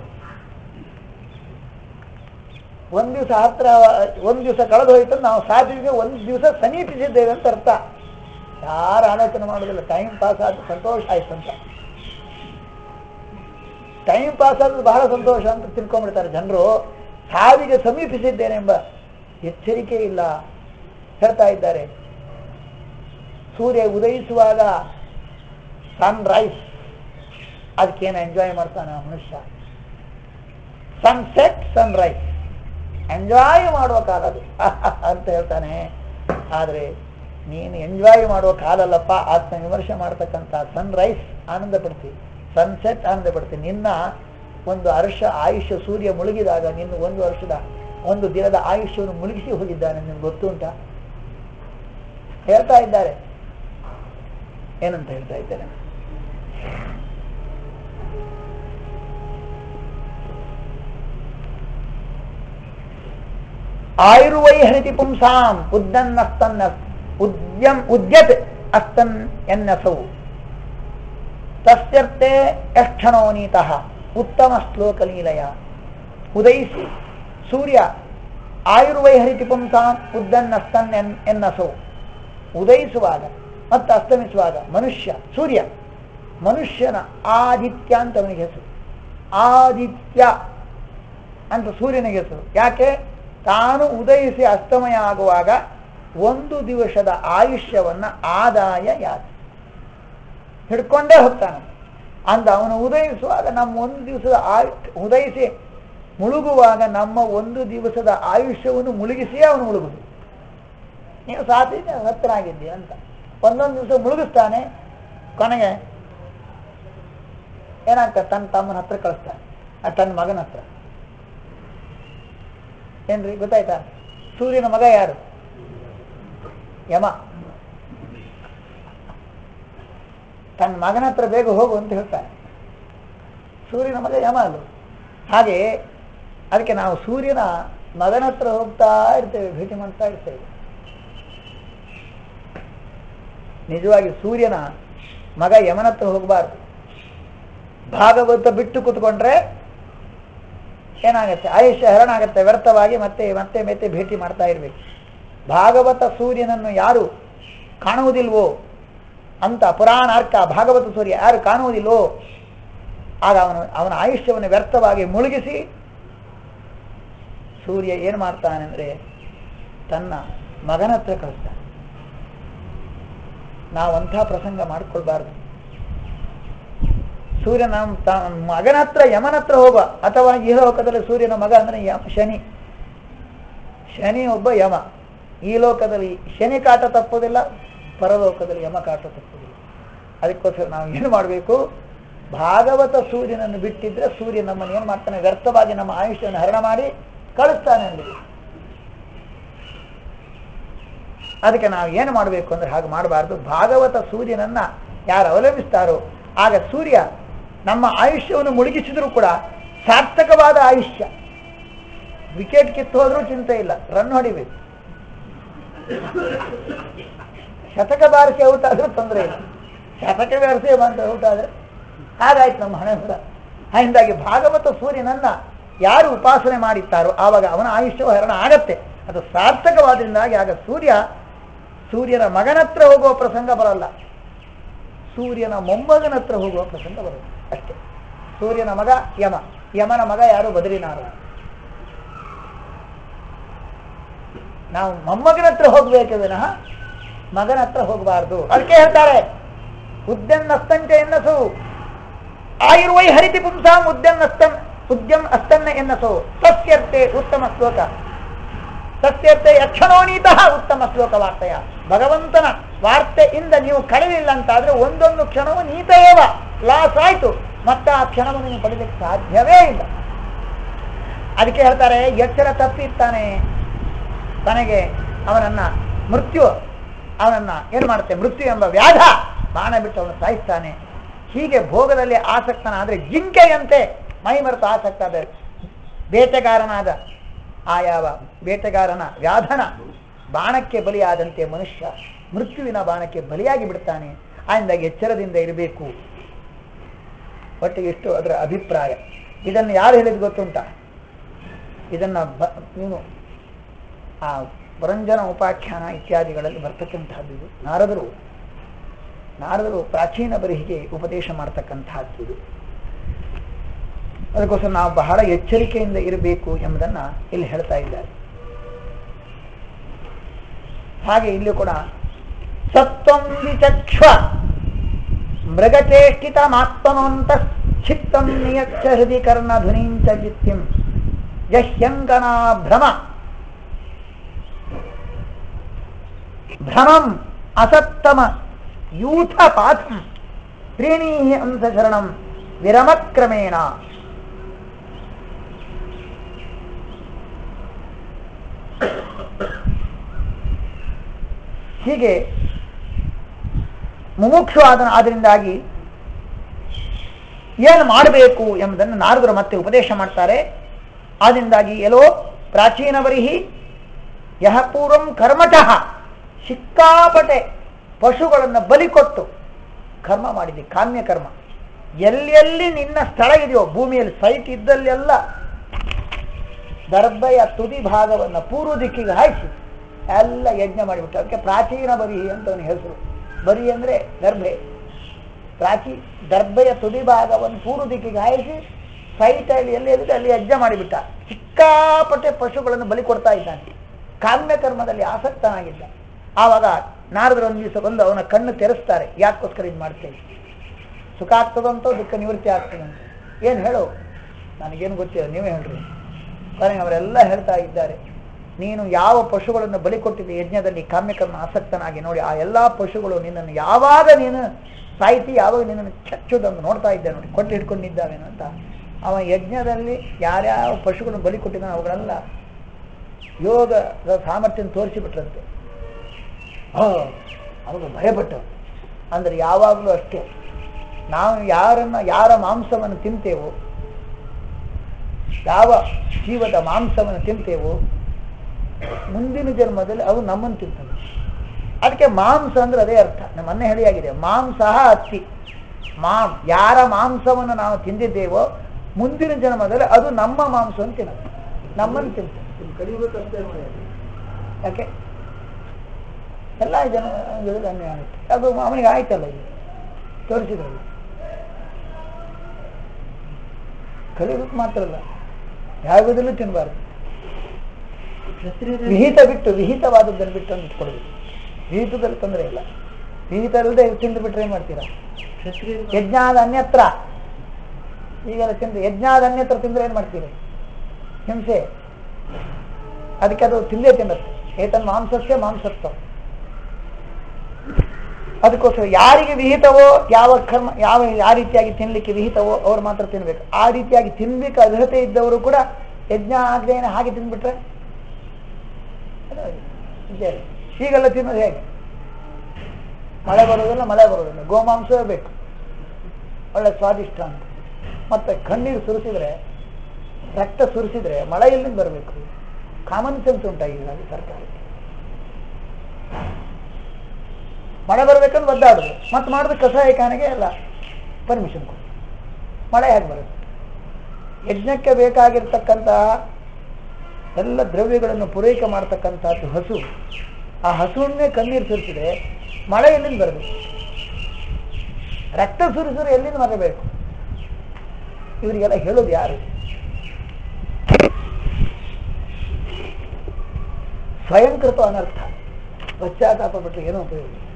ಒಂದ್ ದಿವಸ ಹತ್ರ ಒಂದ್ ದಿವಸ ಕಳೆದು ಹೋಯ್ತು ನಾವು ಸಾಧಿಗೆ ಒಂದ್ ದಿವಸ ಸಮೀಪಿಸಿದ್ದೇವೆ ಅಂತ ಅರ್ಥ ಯಾರು ಆಲೋಚನೆ ಮಾಡೋದಿಲ್ಲ ಟೈಮ್ ಪಾಸ್ ಆದ ಸಂತೋಷ ಆಯ್ತು ಅಂತ ಟೈಮ್ ಪಾಸ್ ಆದ್ರೆ ಬಹಳ ಸಂತೋಷ ಅಂತ ತಿಳ್ಕೊಂಡ್ಬಿಡ್ತಾರೆ ಜನರು ಸಾವಿಗೆ ಸಮೀಪಿಸಿದ್ದೇನೆ ಎಂಬ ಎಚ್ಚರಿಕೆ ಇಲ್ಲ ಹೇಳ್ತಾ ಇದ್ದಾರೆ ಸೂರ್ಯ ಉದಯಿಸುವಾಗ ಸನ್ ರೈಸ್ ಅದಕ್ಕೇನು ಎಂಜಾಯ್ ಮಾಡ್ತಾನೆ ಆ ಮನುಷ್ಯ ಸನ್ಸೆಟ್ ಸನ್ ರೈಸ್ ಎಂಜಾಯ್ ಮಾಡುವ ಕಾಲ ಅದು ಅಂತ ಹೇಳ್ತಾನೆ ಆದರೆ ನೀನು ಎಂಜಾಯ್ ಮಾಡುವ ಕಾಲ ಅಲ್ಲಪ್ಪ ಆತ್ಮ ವಿಮರ್ಶೆ ಮಾಡ್ತಕ್ಕಂಥ ಸನ್ ರೈಸ್ ಆನಂದ ಪಡ್ತಿ ಸನ್ಸೆಟ್ ಆನಂದ ಪಡ್ತಿ ನಿನ್ನ ಒಂದು ವರ್ಷ ಆಯುಷ್ಯ ಸೂರ್ಯ ಮುಳುಗಿದಾಗ ನಿನ್ನ ಒಂದು ವರ್ಷದ ಒಂದು ದಿನದ ಆಯುಷ್ಯವನ್ನು ಮುಳುಗಿಸಿ ಹೋಗಿದ್ದಾನೆ ನಿಮ್ಗೆ ಗೊತ್ತು ಉಂಟಾ ಹೇಳ್ತಾ ಇದ್ದಾರೆ ಏನಂತ ಹೇಳ್ತಾ ಇದ್ದೇನೆ ಆಯುರ್ವೈ ಹರಿತಿ ಪುಂಸಾಂ ಉದ್ದನ್ನಸ್ತನ್ನ ಉದ್ಯಂ ಉದ್ಯತ್ ಅಸ್ತನ್ ಎನ್ನಸೌ ತಸ್ಯರ್ಥೆ ಯಕ್ಷಣೋ ನೀತಃ ಉತ್ತಮ ಶ್ಲೋಕಲೀಲಯ ಉದಯಿಸಿ ಸೂರ್ಯ ಆಯುರ್ವೈ ಹರಿತಿ ಪುಂಸಾಂ ಉದ್ದನ್ನಸ್ತನ್ ಎನ್ ಎನ್ನಸೌ ಉದಯಿಸುವಾಗ ಮತ್ತು ಅಸ್ತಮಿಸುವಾಗ ಮನುಷ್ಯ ಸೂರ್ಯ ಮನುಷ್ಯನ ಆದಿತ್ಯ ಅಂತ ಅವನಿಗೆ ಹೆಸರು ಆದಿತ್ಯ ಅಂತ ಸೂರ್ಯನಿಗೆ ಹೆಸರು ಯಾಕೆ ತಾನು ಉದಯಿಸಿ ಅಸ್ತಮಯ ಆಗುವಾಗ ಒಂದು ದಿವಸದ ಆಯುಷ್ಯವನ್ನ ಆದಾಯ ಯಾತಿ ಹಿಡ್ಕೊಂಡೇ ಹೋಗ್ತಾನೆ ಅಂದ ಅವನು ಉದಯಿಸುವಾಗ ನಮ್ಮ ಒಂದು ದಿವಸದ ಆಯು ಉದಯಿಸಿ ಮುಳುಗುವಾಗ ನಮ್ಮ ಒಂದು ದಿವಸದ ಆಯುಷ್ಯವನ್ನು ಮುಳುಗಿಸಿಯೇ ಅವನು ಮುಳುಗುದು ನೀವು ಸಾತಿ ಹತ್ರ ಆಗಿದ್ದೀಯ ಅಂತ ಒಂದೊಂದು ದಿವಸ ಮುಳುಗಿಸ್ತಾನೆ ಕೊನೆಗೆ ಏನಾಗ್ತದೆ ತನ್ನ ತಮ್ಮನ ಹತ್ರ ಕಳಿಸ್ತಾನೆ ಆ ತನ್ನ ಮಗನ ಹತ್ರ ಏನ್ರಿ ಗೊತ್ತಾಯ್ತಾ ಸೂರ್ಯನ ಮಗ ಯಾರು ಯಮ ತನ್ನ ಮಗನ ಹತ್ರ ಬೇಗ ಹೋಗು ಅಂತ ಹೇಳ್ತಾನೆ ಸೂರ್ಯನ ಮಗ ಯಮ ಅಲ್ಲ ಹಾಗೆ ಅದಕ್ಕೆ ನಾವು ಸೂರ್ಯನ ಮಗನ ಹತ್ರ ಹೋಗ್ತಾ ಇರ್ತೇವೆ ಭೇಟಿ ಮಾಡ್ತಾ ಇರ್ತೇವೆ ನಿಜವಾಗಿ ಸೂರ್ಯನ ಮಗ ಯಮನ ಹತ್ರ ಹೋಗಬಾರ್ದು ಭಾಗವತ ಬಿಟ್ಟು ಕೂತ್ಕೊಂಡ್ರೆ ಏನಾಗುತ್ತೆ ಆಯುಷ್ಯ ಹರಣ ಆಗುತ್ತೆ ವ್ಯರ್ಥವಾಗಿ ಮತ್ತೆ ಮತ್ತೆ ಮತ್ತೆ ಭೇಟಿ ಮಾಡ್ತಾ ಇರ್ಬೇಕು ಭಾಗವತ ಸೂರ್ಯನನ್ನು ಯಾರು ಕಾಣುವುದಿಲ್ವೋ ಅಂತ ಪುರಾಣಾರ್ಕ ಭಾಗವತ ಸೂರ್ಯ ಯಾರು ಕಾಣುವುದಿಲ್ವೋ ಆಗ ಅವನು ಅವನ ಆಯುಷ್ಯವನ್ನು ವ್ಯರ್ಥವಾಗಿ ಮುಳುಗಿಸಿ ಸೂರ್ಯ ಏನು ಮಾಡ್ತಾನೆ ಅಂದ್ರೆ ತನ್ನ ಮಗನ ಹತ್ರ ಕಳಿಸ್ತಾನೆ ನಾವಂಥ ಪ್ರಸಂಗ ಮಾಡಿಕೊಳ್ಬಾರ್ದು ಸೂರ್ಯ ನಮ್ಮ ತ- ಮಗನ ಹತ್ರ ಯಮನ ಹತ್ರ ಹೋಗುವ ಅಥವಾ ಈ ಲೋಕದಲ್ಲಿ ಸೂರ್ಯನ ಮಗ ಅಂದ್ರೆ ಯ- ಶನಿ ಶನಿ ಒಬ್ಬ ಯಮ ಈ ಲೋಕದಲ್ಲಿ ಶನಿ ಕಾಟ ತಪ್ಪುವುದಿಲ್ಲ ಪರಲೋಕದಲ್ಲಿ ಯಮ ಕಾಟ ತಪ್ಪುವುದಿಲ್ಲ ಅದಕ್ಕೋಸ್ಕರ ನಾವು ಏನು ಮಾಡಬೇಕು ಭಾಗವತ ಸೂರ್ಯನನ್ನು ಬಿಟ್ಟಿದ್ರೆ ಸೂರ್ಯ ನಮ್ಮನ್ನು ಏನು ಮಾಡ್ತಾನೆ ವ್ಯರ್ಥವಾಗಿ ನಮ್ಮ ಆಯುಷ್ಯವನ್ನು ಹರಣ ಮಾಡಿ ಕಳಿಸ್ತಾನೆ ಅಲ್ಲಿ ಅದಕ್ಕೆ ನಾವು ಏನು ಮಾಡಬೇಕು ಅಂದ್ರೆ ಹಾಗೆ ಮಾಡಬಾರ್ದು ಭಾಗವತ ಸೂರ್ಯನನ್ನ ಯಾರು ಅವಲಂಬಿಸ್ತಾರೋ ಆಗ ಸೂರ್ಯ ನಮ್ಮ ಆಯುಷ್ಯವನ್ನು ಮುಳುಗಿಸಿದ್ರು ಕೂಡ ಸಾರ್ಥಕವಾದ ಆಯುಷ್ಯ ವಿಕೆಟ್ ಕಿತ್ತು ಹೋದ್ರೂ ಚಿಂತೆ ಇಲ್ಲ ರನ್ ಹೊಡಿಬೇಕು ಶತಕ ಬಾರಿಸಿ ಔಟ್ ಆದ್ರೂ ತೊಂದರೆ ಇಲ್ಲ ಶತಕ ಬಾರಿಸಿ ಬಂದ ಔಟ್ ಆದ್ರೆ ಹಾಗಾಯ್ತು ನಮ್ಮ ಹಣೆ ಬರ ಹಿಂದಾಗಿ ಭಾಗವತ ಸೂರ್ಯನನ್ನ ಯಾರು ಉಪಾಸನೆ ಮಾಡಿದ್ದಾರೋ ಆವಾಗ ಅವನ ಆಯುಷ್ಯವು ಹರಣ ಆಗತ್ತೆ ಅದು ಸಾರ್ಥಕವಾದ್ರಿಂದಾಗಿ ಆಗ ಸೂರ್ಯ ಸೂರ್ಯನ ಮಗನ ಹತ್ರ ಹೋಗುವ ಪ್ರಸಂಗ ಬರಲ್ಲ ಸೂರ್ಯನ ಮೊಮ್ಮಗನ ಹತ್ರ ಹೋಗುವ ಪ್ರಸಂಗ ಬರುತ್ತೆ ಅಷ್ಟೇ ಸೂರ್ಯನ ಮಗ ಯಮ ಯಮನ ಮಗ ಯಾರು ಬದ್ರಿನಾರಾಯಣ ನಾವು ಮೊಮ್ಮಗನ ಹತ್ರ ಹೋಗ್ಬೇಕೆ ವಿನಃ ಮಗನ ಹತ್ರ ಹೋಗಬಾರದು ಅದಕ್ಕೆ ಹೇಳ್ತಾರೆ ಉದ್ಯನ್ನಸ್ತಂತೆ ಎನ್ನಸು ಆಯುರ್ವೈ ಹರಿತಿ ಪುಂಸಾಂ ಉದ್ಯನ್ನಸ್ತನ್ ಉದ್ಯಂ ಅಸ್ತನ್ನ ಎನ್ನಸು ಸಸ್ಯರ್ತೆ ಉತ್ತಮ ಶ್ಲೋಕ ಸತ್ಯತೆ ಯಕ್ಷಣೋನೀತಃ ಉತ್ತಮ ಶ್ಲೋಕ ವಾರ್ತೆಯ ಭಗವಂತನ ವಾರ್ತೆಯಿಂದ ನೀವು ಕಳೆದಿಲ್ಲ ಅಂತಾದ್ರೆ ಒಂದೊಂದು ಕ್ಷಣವು ನೀತೇವ ಲಾಸ್ ಆಯ್ತು ಮತ್ತೆ ಆ ಕ್ಷಣವನ್ನು ನೀವು ಪಡೆಯಲಿಕ್ಕೆ ಸಾಧ್ಯವೇ ಇಲ್ಲ ಅದಕ್ಕೆ ಹೇಳ್ತಾರೆ ಎಚ್ಚರ ತಪ್ಪಿರ್ತಾನೆ ತನಗೆ ಅವನನ್ನ ಮೃತ್ಯು ಅವನನ್ನ ಏನು ಮಾಡುತ್ತೆ ಮೃತ್ಯು ಎಂಬ ವ್ಯಾಧ ಬಾಣ ಬಿಟ್ಟು ಅವನು ಸಾಯಿಸ್ತಾನೆ ಹೀಗೆ ಭೋಗದಲ್ಲಿ ಆಸಕ್ತನಾದ್ರೆ ಜಿಂಕೆಯಂತೆ ಮೈ ಮರೆತು ಆಸಕ್ತ ಆದ ಬೇಟೆಗಾರನಾದ ಆ ಯಾವ ಬೇಟೆಗಾರನ ವ್ಯಾಧನ ಬಾಣಕ್ಕೆ ಬಲಿಯಾದಂತೆ ಮನುಷ್ಯ ಮೃತ್ಯುವಿನ ಬಾಣಕ್ಕೆ ಬಲಿಯಾಗಿ ಬಿಡ್ತಾನೆ ಆಯಿಂದಾಗಿ ಎಚ್ಚರದಿಂದ ಇರಬೇಕು ಒಟ್ಟಿಗೆ ಇಷ್ಟು ಅದರ ಅಭಿಪ್ರಾಯ ಇದನ್ನು ಯಾರು ಹೇಳಿದ್ ಗೊತ್ತುಂಟ ಇದನ್ನ ಬ ನೀನು ಆ ಪರಂಜನ ಉಪಾಖ್ಯಾನ ಇತ್ಯಾದಿಗಳಲ್ಲಿ ಬರ್ತಕ್ಕಂಥದ್ದು ಇದು ನಾರದರು ನಾರದರು ಪ್ರಾಚೀನ ಬರಿಹಿಗೆ ಉಪದೇಶ ಮಾಡ್ತಕ್ಕಂಥದ್ದು ಇದು ಅದಕ್ಕೋಸ್ಕರ ನಾವು ಬಹಳ ಎಚ್ಚರಿಕೆಯಿಂದ ಇರಬೇಕು ಎಂಬುದನ್ನ ಇಲ್ಲಿ ಹೇಳ್ತಾ ಇದ್ದಾರೆ ಹಾಗೆ ಇಲ್ಲಿ ಕೂಡ ಸತ್ವಂ ವಿಚಕ್ಷ್ವ ಮೃಗಚೇಷ್ಟಿತ ಮಾತ್ಮನೋಂತ ಚಿತ್ತಂ ನಿಯಚ್ಚ ಹೃದಿ ಕರ್ಣಧ್ವನಿಂಚ ಚಿತ್ತಿಂ ಜಹ್ಯಂಕನಾ ಭ್ರಮ ಭ್ರಮಂ ಅಸತ್ತಮ ಯೂಥ ಪಾಥಂ ತ್ರೀಣೀ ಅಂಶ ಶರಣಂ ವಿರಮಕ್ರಮೇಣ ಹೀಗೆ ಮುಮುಕ್ಷು ಆದ ಆದ್ರಿಂದಾಗಿ ಏನು ಮಾಡಬೇಕು ಎಂಬುದನ್ನು ನಾರದರು ಮತ್ತೆ ಉಪದೇಶ ಮಾಡ್ತಾರೆ ಆದ್ರಿಂದಾಗಿ ಎಲ್ಲೋ ಪ್ರಾಚೀನ ಬರಿಹಿ ಯಹ ಪೂರ್ವಂ ಕರ್ಮಟಃ ಸಿಕ್ಕಾಪಟೆ ಪಶುಗಳನ್ನು ಬಲಿ ಕೊಟ್ಟು ಕರ್ಮ ಮಾಡಿದೆ ಕಾಮ್ಯ ಕರ್ಮ ಎಲ್ಲೆಲ್ಲಿ ನಿನ್ನ ಸ್ಥಳ ಇದೆಯೋ ಭೂಮಿಯಲ್ಲಿ ಸೈಟ್ ಇದ್ದಲ್ಲೆಲ್ಲ ದರ್ಬೆಯ ತುದಿ ಭಾಗವನ್ನು ಪೂರ್ವ ದಿಕ್ಕಿಗೆ ಹಾಯಿಸಿ ಎಲ್ಲ ಯಜ್ಞ ಮಾಡಿಬಿಟ್ಟು ಅದಕ್ಕೆ ಪ್ರಾಚೀನ ಬರಿ ಅಂತ ಅವನ ಹೆಸರು ಬರಿ ಅಂದ್ರೆ ದರ್ಬೆ ಪ್ರಾಚೀ ದರ್ಬೆಯ ತುದಿ ಭಾಗವನ್ನು ಪೂರ್ವ ದಿಕ್ಕಿಗೆ ಹಾಯಿಸಿ ಸೈಟಲ್ಲಿ ಎಲ್ಲಿ ಎಲ್ಲಿದೆ ಅಲ್ಲಿ ಯಜ್ಞ ಮಾಡಿಬಿಟ್ಟ ಸಿಕ್ಕಾಪಟ್ಟೆ ಪಶುಗಳನ್ನು ಬಲಿ ಕೊಡ್ತಾ ಇದ್ದಾನೆ ಕಾಮ್ಯ ಕರ್ಮದಲ್ಲಿ ಆಸಕ್ತನಾಗಿದ್ದ ಆವಾಗ ನಾರದರು ಒಂದು ದಿವಸ ಬಂದು ಅವನ ಕಣ್ಣು ತೆರೆಸ್ತಾರೆ ಯಾಕೋಸ್ಕರ ಇದು ಮಾಡ್ತೇವೆ ಸುಖ ಆಗ್ತದಂತೋ ದುಃಖ ನಿವೃತ್ತಿ ಆಗ್ತದಂತ ಏನು ಹೇಳು ನನಗೇನು ಗೊತ್ತಿಲ್ಲ ನೀವೇ ಹೇಳ್ರಿ ಕೊನೆಗೆ ಅವರೆಲ್ಲ ಹೇಳ್ತಾ ಇದ್ದಾರೆ ನೀನು ಯಾವ ಪಶುಗಳನ್ನು ಬಲಿ ಕೊಟ್ಟಿದ್ದೆ ಯಜ್ಞದಲ್ಲಿ ಕಾಮ್ಯಕರ್ಮ ಆಸಕ್ತನಾಗಿ ನೋಡಿ ಆ ಎಲ್ಲಾ ಪಶುಗಳು ನಿನ್ನನ್ನು ಯಾವಾಗ ನೀನು ಸಾಹಿತಿ ಯಾವಾಗ ನಿನ್ನನ್ನು ಚಚ್ಚುದನ್ನು ನೋಡ್ತಾ ಇದ್ದೆ ನೋಡಿ ಕೊಟ್ಟು ಹಿಡ್ಕೊಂಡಿದ್ದಾವೇನು ಅಂತ ಅವ ಯಜ್ಞದಲ್ಲಿ ಯಾರ್ಯಾವ ಪಶುಗಳನ್ನು ಬಲಿ ಕೊಟ್ಟಿದ್ದಾನೆ ಅವುಗಳೆಲ್ಲ ಯೋಗದ ಸಾಮರ್ಥ್ಯ ತೋರಿಸಿಬಿಟ್ರಂತೆ ಹ ಅವನು ಭಯಪಟ್ಟ ಅಂದ್ರೆ ಯಾವಾಗಲೂ ಅಷ್ಟೇ ನಾವು ಯಾರನ್ನ ಯಾರ ಮಾಂಸವನ್ನು ತಿಂತೇವೋ ಯಾವ ಜೀವದ ಮಾಂಸವನ್ನು ತಿಂತೇವೋ ಮುಂದಿನ ಜನ್ಮದಲ್ಲಿ ಅವು ನಮ್ಮನ್ನು ತಿಂತವೆ ಅದಕ್ಕೆ ಮಾಂಸ ಅಂದ್ರೆ ಅದೇ ಅರ್ಥ ನಮ್ಮ ಮೊನ್ನೆ ಹೇಳಿಯಾಗಿದೆ ಮಾಂಸ ಅತ್ತಿ ಮಾಂ ಯಾರ ಮಾಂಸವನ್ನು ನಾವು ತಿಂದಿದ್ದೇವೋ ಮುಂದಿನ ಜನ್ಮದಲ್ಲಿ ಅದು ನಮ್ಮ ಮಾಂಸವನ್ನು ತಿನ್ನೋದು ನಮ್ಮನ್ನು ತಿಂತದೆ ಯಾಕೆ ಎಲ್ಲ ಜನ ಅನ್ಯಾಯ ಆಗುತ್ತೆ ಅದು ಅವನಿಗೆ ಆಯ್ತಲ್ಲ ಇದು ತೋರಿಸಿದ್ರಲ್ಲ ಕಲಿಯುಗಕ್ಕೆ ಮಾತ್ರ ಅಲ್ಲ ಯಾವುದಲ್ಲೂ ತಿನ್ನಬಾರ್ದು ವಿಹಿತ ಬಿಟ್ಟು ವಿಹಿತವಾದದ್ದನ್ನು ಬಿಟ್ಟು ಅಂತ ಇಟ್ಕೊಳ್ಬೇಕು ವಿಹಿತದಲ್ಲಿ ತೊಂದರೆ ಇಲ್ಲ ವಿಹಿತ ಇಲ್ಲದೆ ತಿಂದು ಬಿಟ್ರೆ ಏನ್ ಮಾಡ್ತೀರಾ ಯಜ್ಞಾದ ಅನ್ಯತ್ರ ಈಗೆಲ್ಲ ತಿಂದು ಯಜ್ಞಾದ ಅನ್ಯತ್ರ ತಿಂದ್ರೆ ಏನ್ ಮಾಡ್ತೀರಿ ಹಿಂಸೆ ಅದಕ್ಕೆ ಅದು ತಿಂದೇ ತಿನ್ನತ್ತೆ ಏತನ್ ಮಾಂಸಸ್ಯ ಮಾಂಸತ್ವ ಅದಕ್ಕೋಸ್ಕರ ಯಾರಿಗೆ ವಿಹಿತವೋ ಯಾವ ಕರ್ಮ ಯಾವ ಯಾವ ರೀತಿಯಾಗಿ ತಿನ್ಲಿಕ್ಕೆ ವಿಹಿತವೋ ಅವ್ರು ಮಾತ್ರ ತಿನ್ಬೇಕು ಆ ರೀತಿಯಾಗಿ ತಿನ್ಲಿಕ್ಕೆ ಅರ್ಹತೆ ಇದ್ದವರು ಕೂಡ ಯಜ್ಞ ಆಗದೇನೆ ಹಾಗೆ ತಿಂದ್ಬಿಟ್ರೆ ಅದು ಇದೇ. ಹೀಗೆಲ್ಲ ತಿನ್ನೋದು ಹೇಗೆ ಮಳೆ ಬರೋದಿಲ್ಲ ಮಳೆ ಬರೋದಿಲ್ಲ ಗೋಮಾಂಸವೇ ಬೇಕು ಒಳ್ಳೆ ಸ್ವಾದಿಷ್ಟ ಅಂತ ಮತ್ತೆ ಕಣ್ಣೀರು ಸುರಿಸಿದ್ರೆ ರಕ್ತ ಸುರಿಸಿದ್ರೆ ಮಳೆ ಎಲ್ಲಿಂದ ಬರಬೇಕು ಕಾಮನ್ ಸೆನ್ಸ್ ಉಂಟಾಗಿದೆ ಅದು ಸರ್ಕಾರಕ್ಕೆ ಮಳೆ ಬರ್ಬೇಕಂದ್ರೆ ಒದ್ದಾಡುದು ಮತ್ತೆ ಮಾಡಿದ ಕಸಾಯಿಖಾನೆಗೆ ಎಲ್ಲ ಪರ್ಮಿಷನ್ ಕೊಡು ಮಳೆ ಹೇಗೆ ಬರುತ್ತೆ ಯಜ್ಞಕ್ಕೆ ಬೇಕಾಗಿರ್ತಕ್ಕಂತಹ ಎಲ್ಲ ದ್ರವ್ಯಗಳನ್ನು ಪೂರೈಕೆ ಮಾಡ್ತಕ್ಕಂಥದ್ದು ಹಸು ಆ ಹಸುವನ್ನೇ ಕಣ್ಣೀರು ಸುರಿಸಿದ್ರೆ ಮಳೆ ಎಲ್ಲಿಂದ ಬರಬೇಕು ರಕ್ತ ಸುರಿಸಿದ್ರೆ ಎಲ್ಲಿಂದ ಬರಬೇಕು ಇವರಿಗೆಲ್ಲ ಹೇಳೋದು ಯಾರು ಸ್ವಯಂಕೃತ ಅನರ್ಥ ಪಶ್ಚಾತ್ತಾಪ ಬಿಟ್ಟರೆ ಏನೋ ಉಪಯೋಗ ಇಲ್ಲ.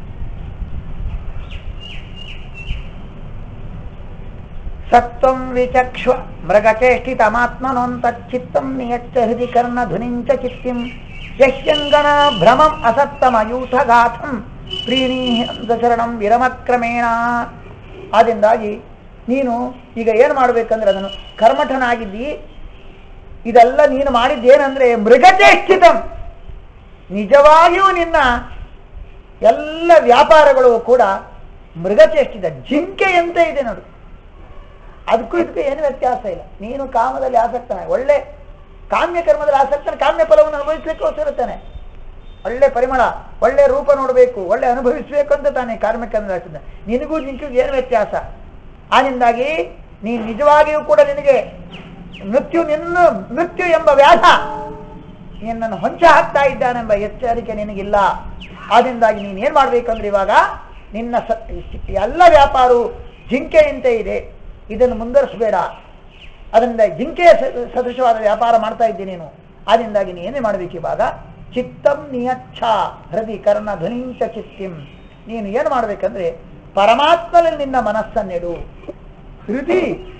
ಸತ್ವಂ ವಿಚಕ್ಷ್ವ ಮೃಗಚೇಷ್ಟಿತಮಾತ್ಮನೋಂತಚ್ಚಿತ್ತಂ ನಿಯಚ್ಚ ಹೃದಿ ಕರ್ಣ ಧ್ವನಿಂಚ ಚಿತ್ತಿಂ ಯಶ್ಯಂಗಣ ಭ್ರಮಂ ಅಸತ್ತಮಯೂಥಗಾಥಂ ಪ್ರೀಣೀಹಂಸರಣಂ ವಿರಮಕ್ರಮೇಣ ಆದ್ದರಿಂದಾಗಿ ನೀನು ಈಗ ಏನು ಮಾಡ್ಬೇಕಂದ್ರೆ ಅದನ್ನು ಕರ್ಮಠನಾಗಿದ್ದಿ ಇದೆಲ್ಲ ನೀನು ಮಾಡಿದ್ದೇನಂದ್ರೆ ಮೃಗಚೇಷ್ಟಿತಂ ನಿಜವಾಗಿಯೂ ನಿನ್ನ ಎಲ್ಲ ವ್ಯಾಪಾರಗಳು ಕೂಡ ಮೃಗಚೇಷ್ಟಿತ ಜಿಂಕೆಯಂತೆ ಇದೆ ನೋಡು ಅದಕ್ಕೂ ಇದಕ್ಕೂ ಏನು ವ್ಯತ್ಯಾಸ ಇಲ್ಲ ನೀನು ಕಾಮದಲ್ಲಿ ಆಸಕ್ತನ ಒಳ್ಳೆ ಕಾಮ್ಯ ಕರ್ಮದಲ್ಲಿ ಆಸಕ್ತನ ಕಾಮ್ಯ ಫಲವನ್ನು ಅನುಭವಿಸ್ಲಿಕ್ಕೆ ಇರುತ್ತಾನೆ ಒಳ್ಳೆ ಪರಿಮಳ ಒಳ್ಳೆ ರೂಪ ನೋಡಬೇಕು ಒಳ್ಳೆ ಅನುಭವಿಸಬೇಕು ಅಂತ ತಾನೇ ಕಾರ್ಮಿಕ ಆಗ್ತದೆ ನಿನಗೂ ನಿಂಕಿಗೂ ಏನು ವ್ಯತ್ಯಾಸ ಆದ್ದರಿಂದಾಗಿ ನೀನು ನಿಜವಾಗಿಯೂ ಕೂಡ ನಿನಗೆ ಮೃತ್ಯು ನಿನ್ನ ಮೃತ್ಯು ಎಂಬ ವ್ಯಾಧ ನಿನ್ನನ್ನು ಹೊಂಚ ಹಾಕ್ತಾ ಇದ್ದಾನೆಂಬ ಎಚ್ಚರಿಕೆ ನಿನಗಿಲ್ಲ ಆದ್ದರಿಂದಾಗಿ ನೀನು ಏನ್ ಮಾಡ್ಬೇಕಂದ್ರೆ ಇವಾಗ ನಿನ್ನ ಸ ಎಲ್ಲ ವ್ಯಾಪಾರವು ಜಿಂಕೆಯಂತೆ ಇದೆ ಇದನ್ನು ಮುಂದುವರಿಸಬೇಡ ಅದರಿಂದ ಜಿಂಕೆಯ ಸ- ಸದೃಶವಾದ ವ್ಯಾಪಾರ ಮಾಡ್ತಾ ಇದ್ದೀನಿ ನೀನು ಆದ್ದರಿಂದಾಗಿ ನೀ ಏನೇ ಮಾಡ್ಬೇಕು ಇವಾಗ ಚಿತ್ತಂ ನಿಯಚ್ಛ ಹೃದಯ ಕರ್ಣ ಧ್ವನಿಂಚ ಚಿತ್ತಿಂ ನೀನು ಏನು ಮಾಡ್ಬೇಕಂದ್ರೆ ಪರಮಾತ್ಮನಲ್ಲಿ ನಿನ್ನ ಮನಸ್ಸನ್ನಿಡು ಹೃದಿ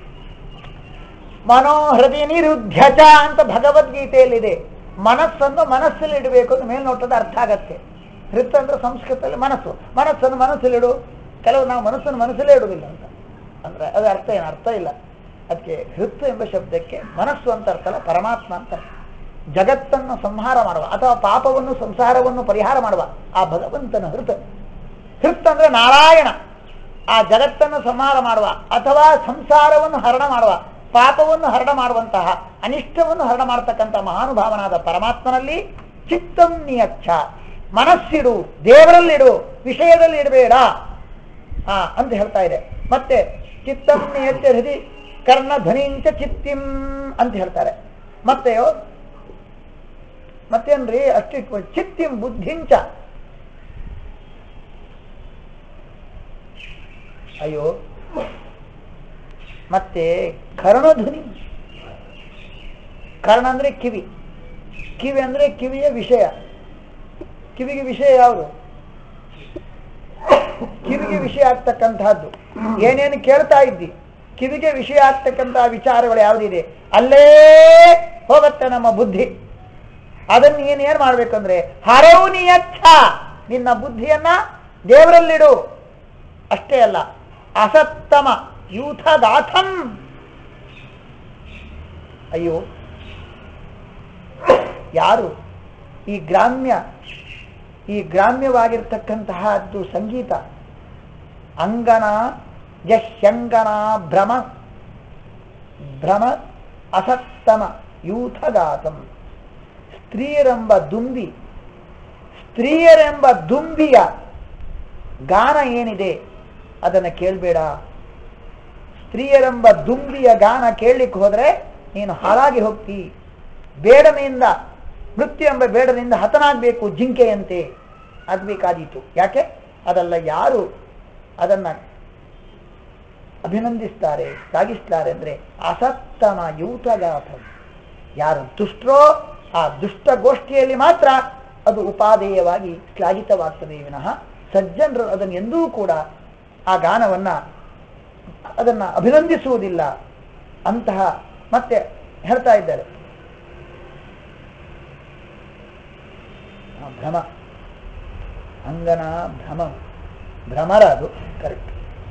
ಮನೋಹೃದಯ ನಿರುದ್ಧಚ ಅಂತ ಭಗವದ್ಗೀತೆಯಲ್ಲಿದೆ ಮನಸ್ಸನ್ನು ಮನಸ್ಸಲ್ಲಿ ಇಡಬೇಕು ಅಂತ ಮೇಲ್ನೋಟದ ಅರ್ಥ ಆಗತ್ತೆ ಹೃತ್ ಅಂದ್ರೆ ಸಂಸ್ಕೃತದಲ್ಲಿ ಮನಸ್ಸು ಮನಸ್ಸನ್ನು ಮನಸ್ಸಲ್ಲಿಡು ಕೆಲವು ನಾವು ಮನಸ್ಸನ್ನು ಮನಸ್ಸಲ್ಲೇ ಇಡುವುದಿಲ್ಲ ಅಂತ ಅಂದ್ರೆ ಅದು ಅರ್ಥ ಏನು ಅರ್ಥ ಇಲ್ಲ ಅದಕ್ಕೆ ಹೃತ್ ಎಂಬ ಶಬ್ದಕ್ಕೆ ಮನಸ್ಸು ಅಂತ ಅರ್ಥ ಅಲ್ಲ ಪರಮಾತ್ಮ ಅಂತ ಅರ್ಥ. ಜಗತ್ತನ್ನು ಸಂಹಾರ ಮಾಡುವ ಅಥವಾ ಪಾಪವನ್ನು ಸಂಸಾರವನ್ನು ಪರಿಹಾರ ಮಾಡುವ ಆ ಭಗವಂತನ ಹೃತ್ ಹೃತ್ ಅಂದ್ರೆ ನಾರಾಯಣ ಆ ಜಗತ್ತನ್ನು ಸಂಹಾರ ಮಾಡುವ ಅಥವಾ ಸಂಸಾರವನ್ನು ಹರಣ ಮಾಡುವ ಪಾಪವನ್ನು ಹರಣ ಮಾಡುವಂತಹ ಅನಿಷ್ಟವನ್ನು ಹರಣ ಮಾಡತಕ್ಕಂಥ ಮಹಾನುಭಾವನಾದ ಪರಮಾತ್ಮನಲ್ಲಿ ಚಿತ್ತಂ ನಿಯಚ್ಛ ಮನಸ್ಸಿಡು ದೇವರಲ್ಲಿಡು ವಿಷಯದಲ್ಲಿ ಇಡಬೇಡ ಆ ಅಂತ ಹೇಳ್ತಾ ಇದೆ ಮತ್ತೆ ಚಿತ್ತಂ ನಿಯಚ್ಚ ಹೃದಯ ಕರ್ಣ ಧ್ವನಿಂಚ ಚಿತ್ತಿಂ ಅಂತ ಹೇಳ್ತಾರೆ ಮತ್ತೆ ಮತ್ತೇನ್ರಿ ಅಷ್ಟು ಇಟ್ಕೊಳ್ಳಿ. ಚಿತ್ತಿಂ ಬುದ್ಧಿಂಚ ಅಯ್ಯೋ ಮತ್ತೆ ಕರ್ಣಧ್ವನಿ ಕರ್ಣ ಅಂದ್ರೆ ಕಿವಿ ಕಿವಿ ಅಂದ್ರೆ ಕಿವಿಯ ವಿಷಯ ಕಿವಿಗೆ ವಿಷಯ ಯಾವುದು ಕಿವಿಗೆ ವಿಷಯ ಆಗ್ತಕ್ಕಂತಹದ್ದು ಏನೇನು ಕೇಳ್ತಾ ಇದ್ದಿ ಕಿವಿಗೆ ವಿಷಯ ಆಗ್ತಕ್ಕಂತಹ ವಿಚಾರಗಳು ಯಾವುದಿದೆ ಅಲ್ಲೇ ಹೋಗುತ್ತೆ ನಮ್ಮ ಬುದ್ಧಿ ಅದನ್ನು ನೀನು ಏನ್ ಮಾಡ್ಬೇಕಂದ್ರೆ ಹರೌನಿಯಚ್ಛ ನಿನ್ನ ಬುದ್ಧಿಯನ್ನ ದೇವರಲ್ಲಿಡು ಅಷ್ಟೇ ಅಲ್ಲ ಅಸತ್ತಮ ಯೂಥಗಾಥಂ ಅಯ್ಯೋ ಯಾರು ಈ ಗ್ರಾಮ್ಯ ಈ ಗ್ರಾಮ್ಯವಾಗಿರ್ತಕ್ಕಂತಹದ್ದು ಸಂಗೀತ ಅಂಗನ ಯಶ್ಯಂಗನ ಭ್ರಮ ಭ್ರಮ ಅಸತ್ತಮ ಯೂಥಗಾತಂ ಸ್ತ್ರೀಯರೆಂಬ ದುಂಬಿ ಸ್ತ್ರೀಯರೆಂಬ ದುಂಬಿಯ ಗಾನ ಏನಿದೆ ಅದನ್ನು ಕೇಳಬೇಡ ಸ್ತ್ರೀಯರೆಂಬ ದುಂಬಿಯ ಗಾನ ಕೇಳಲಿಕ್ಕೆ ಹೋದ್ರೆ ನೀನು ಹಾಳಾಗಿ ಹೋಗ್ತಿ ಬೇಡನೆಯಿಂದ ಮೃತ್ಯು ಎಂಬ ಬೇಡನೆಯಿಂದ ಹತನಾಗಬೇಕು ಜಿಂಕೆಯಂತೆ ಆಗ್ಬೇಕಾದೀತು ಯಾಕೆ ಅದಲ್ಲ ಯಾರು ಅದನ್ನ ಅಭಿನಂದಿಸ್ತಾರೆ ಸಾಗಿಸ್ತಾರೆ ಅಂದ್ರೆ ಅಸತ್ತಮ ಯೂತಗಾಥ ಯಾರು ದುಷ್ಟರೋ ಆ ದುಷ್ಟ ಗೋಷ್ಠಿಯಲ್ಲಿ ಮಾತ್ರ ಅದು ಉಪಾದೇಯವಾಗಿ ಶ್ಲಾಘಿತವಾಗ್ತದೆ ವಿನಃ ಸಜ್ಜನರು ಅದನ್ನು ಎಂದೂ ಕೂಡ ಆ ಗಾನವನ್ನ ಅದನ್ನ ಅಭಿನಂದಿಸುವುದಿಲ್ಲ ಅಂತಹ ಮತ್ತೆ ಹೇಳ್ತಾ ಇದ್ದಾರೆ ಆ ಭ್ರಮ ಅಂಗನ ಭ್ರಮ ಭ್ರಮರ ಅದು ಕರೆಕ್ಟ್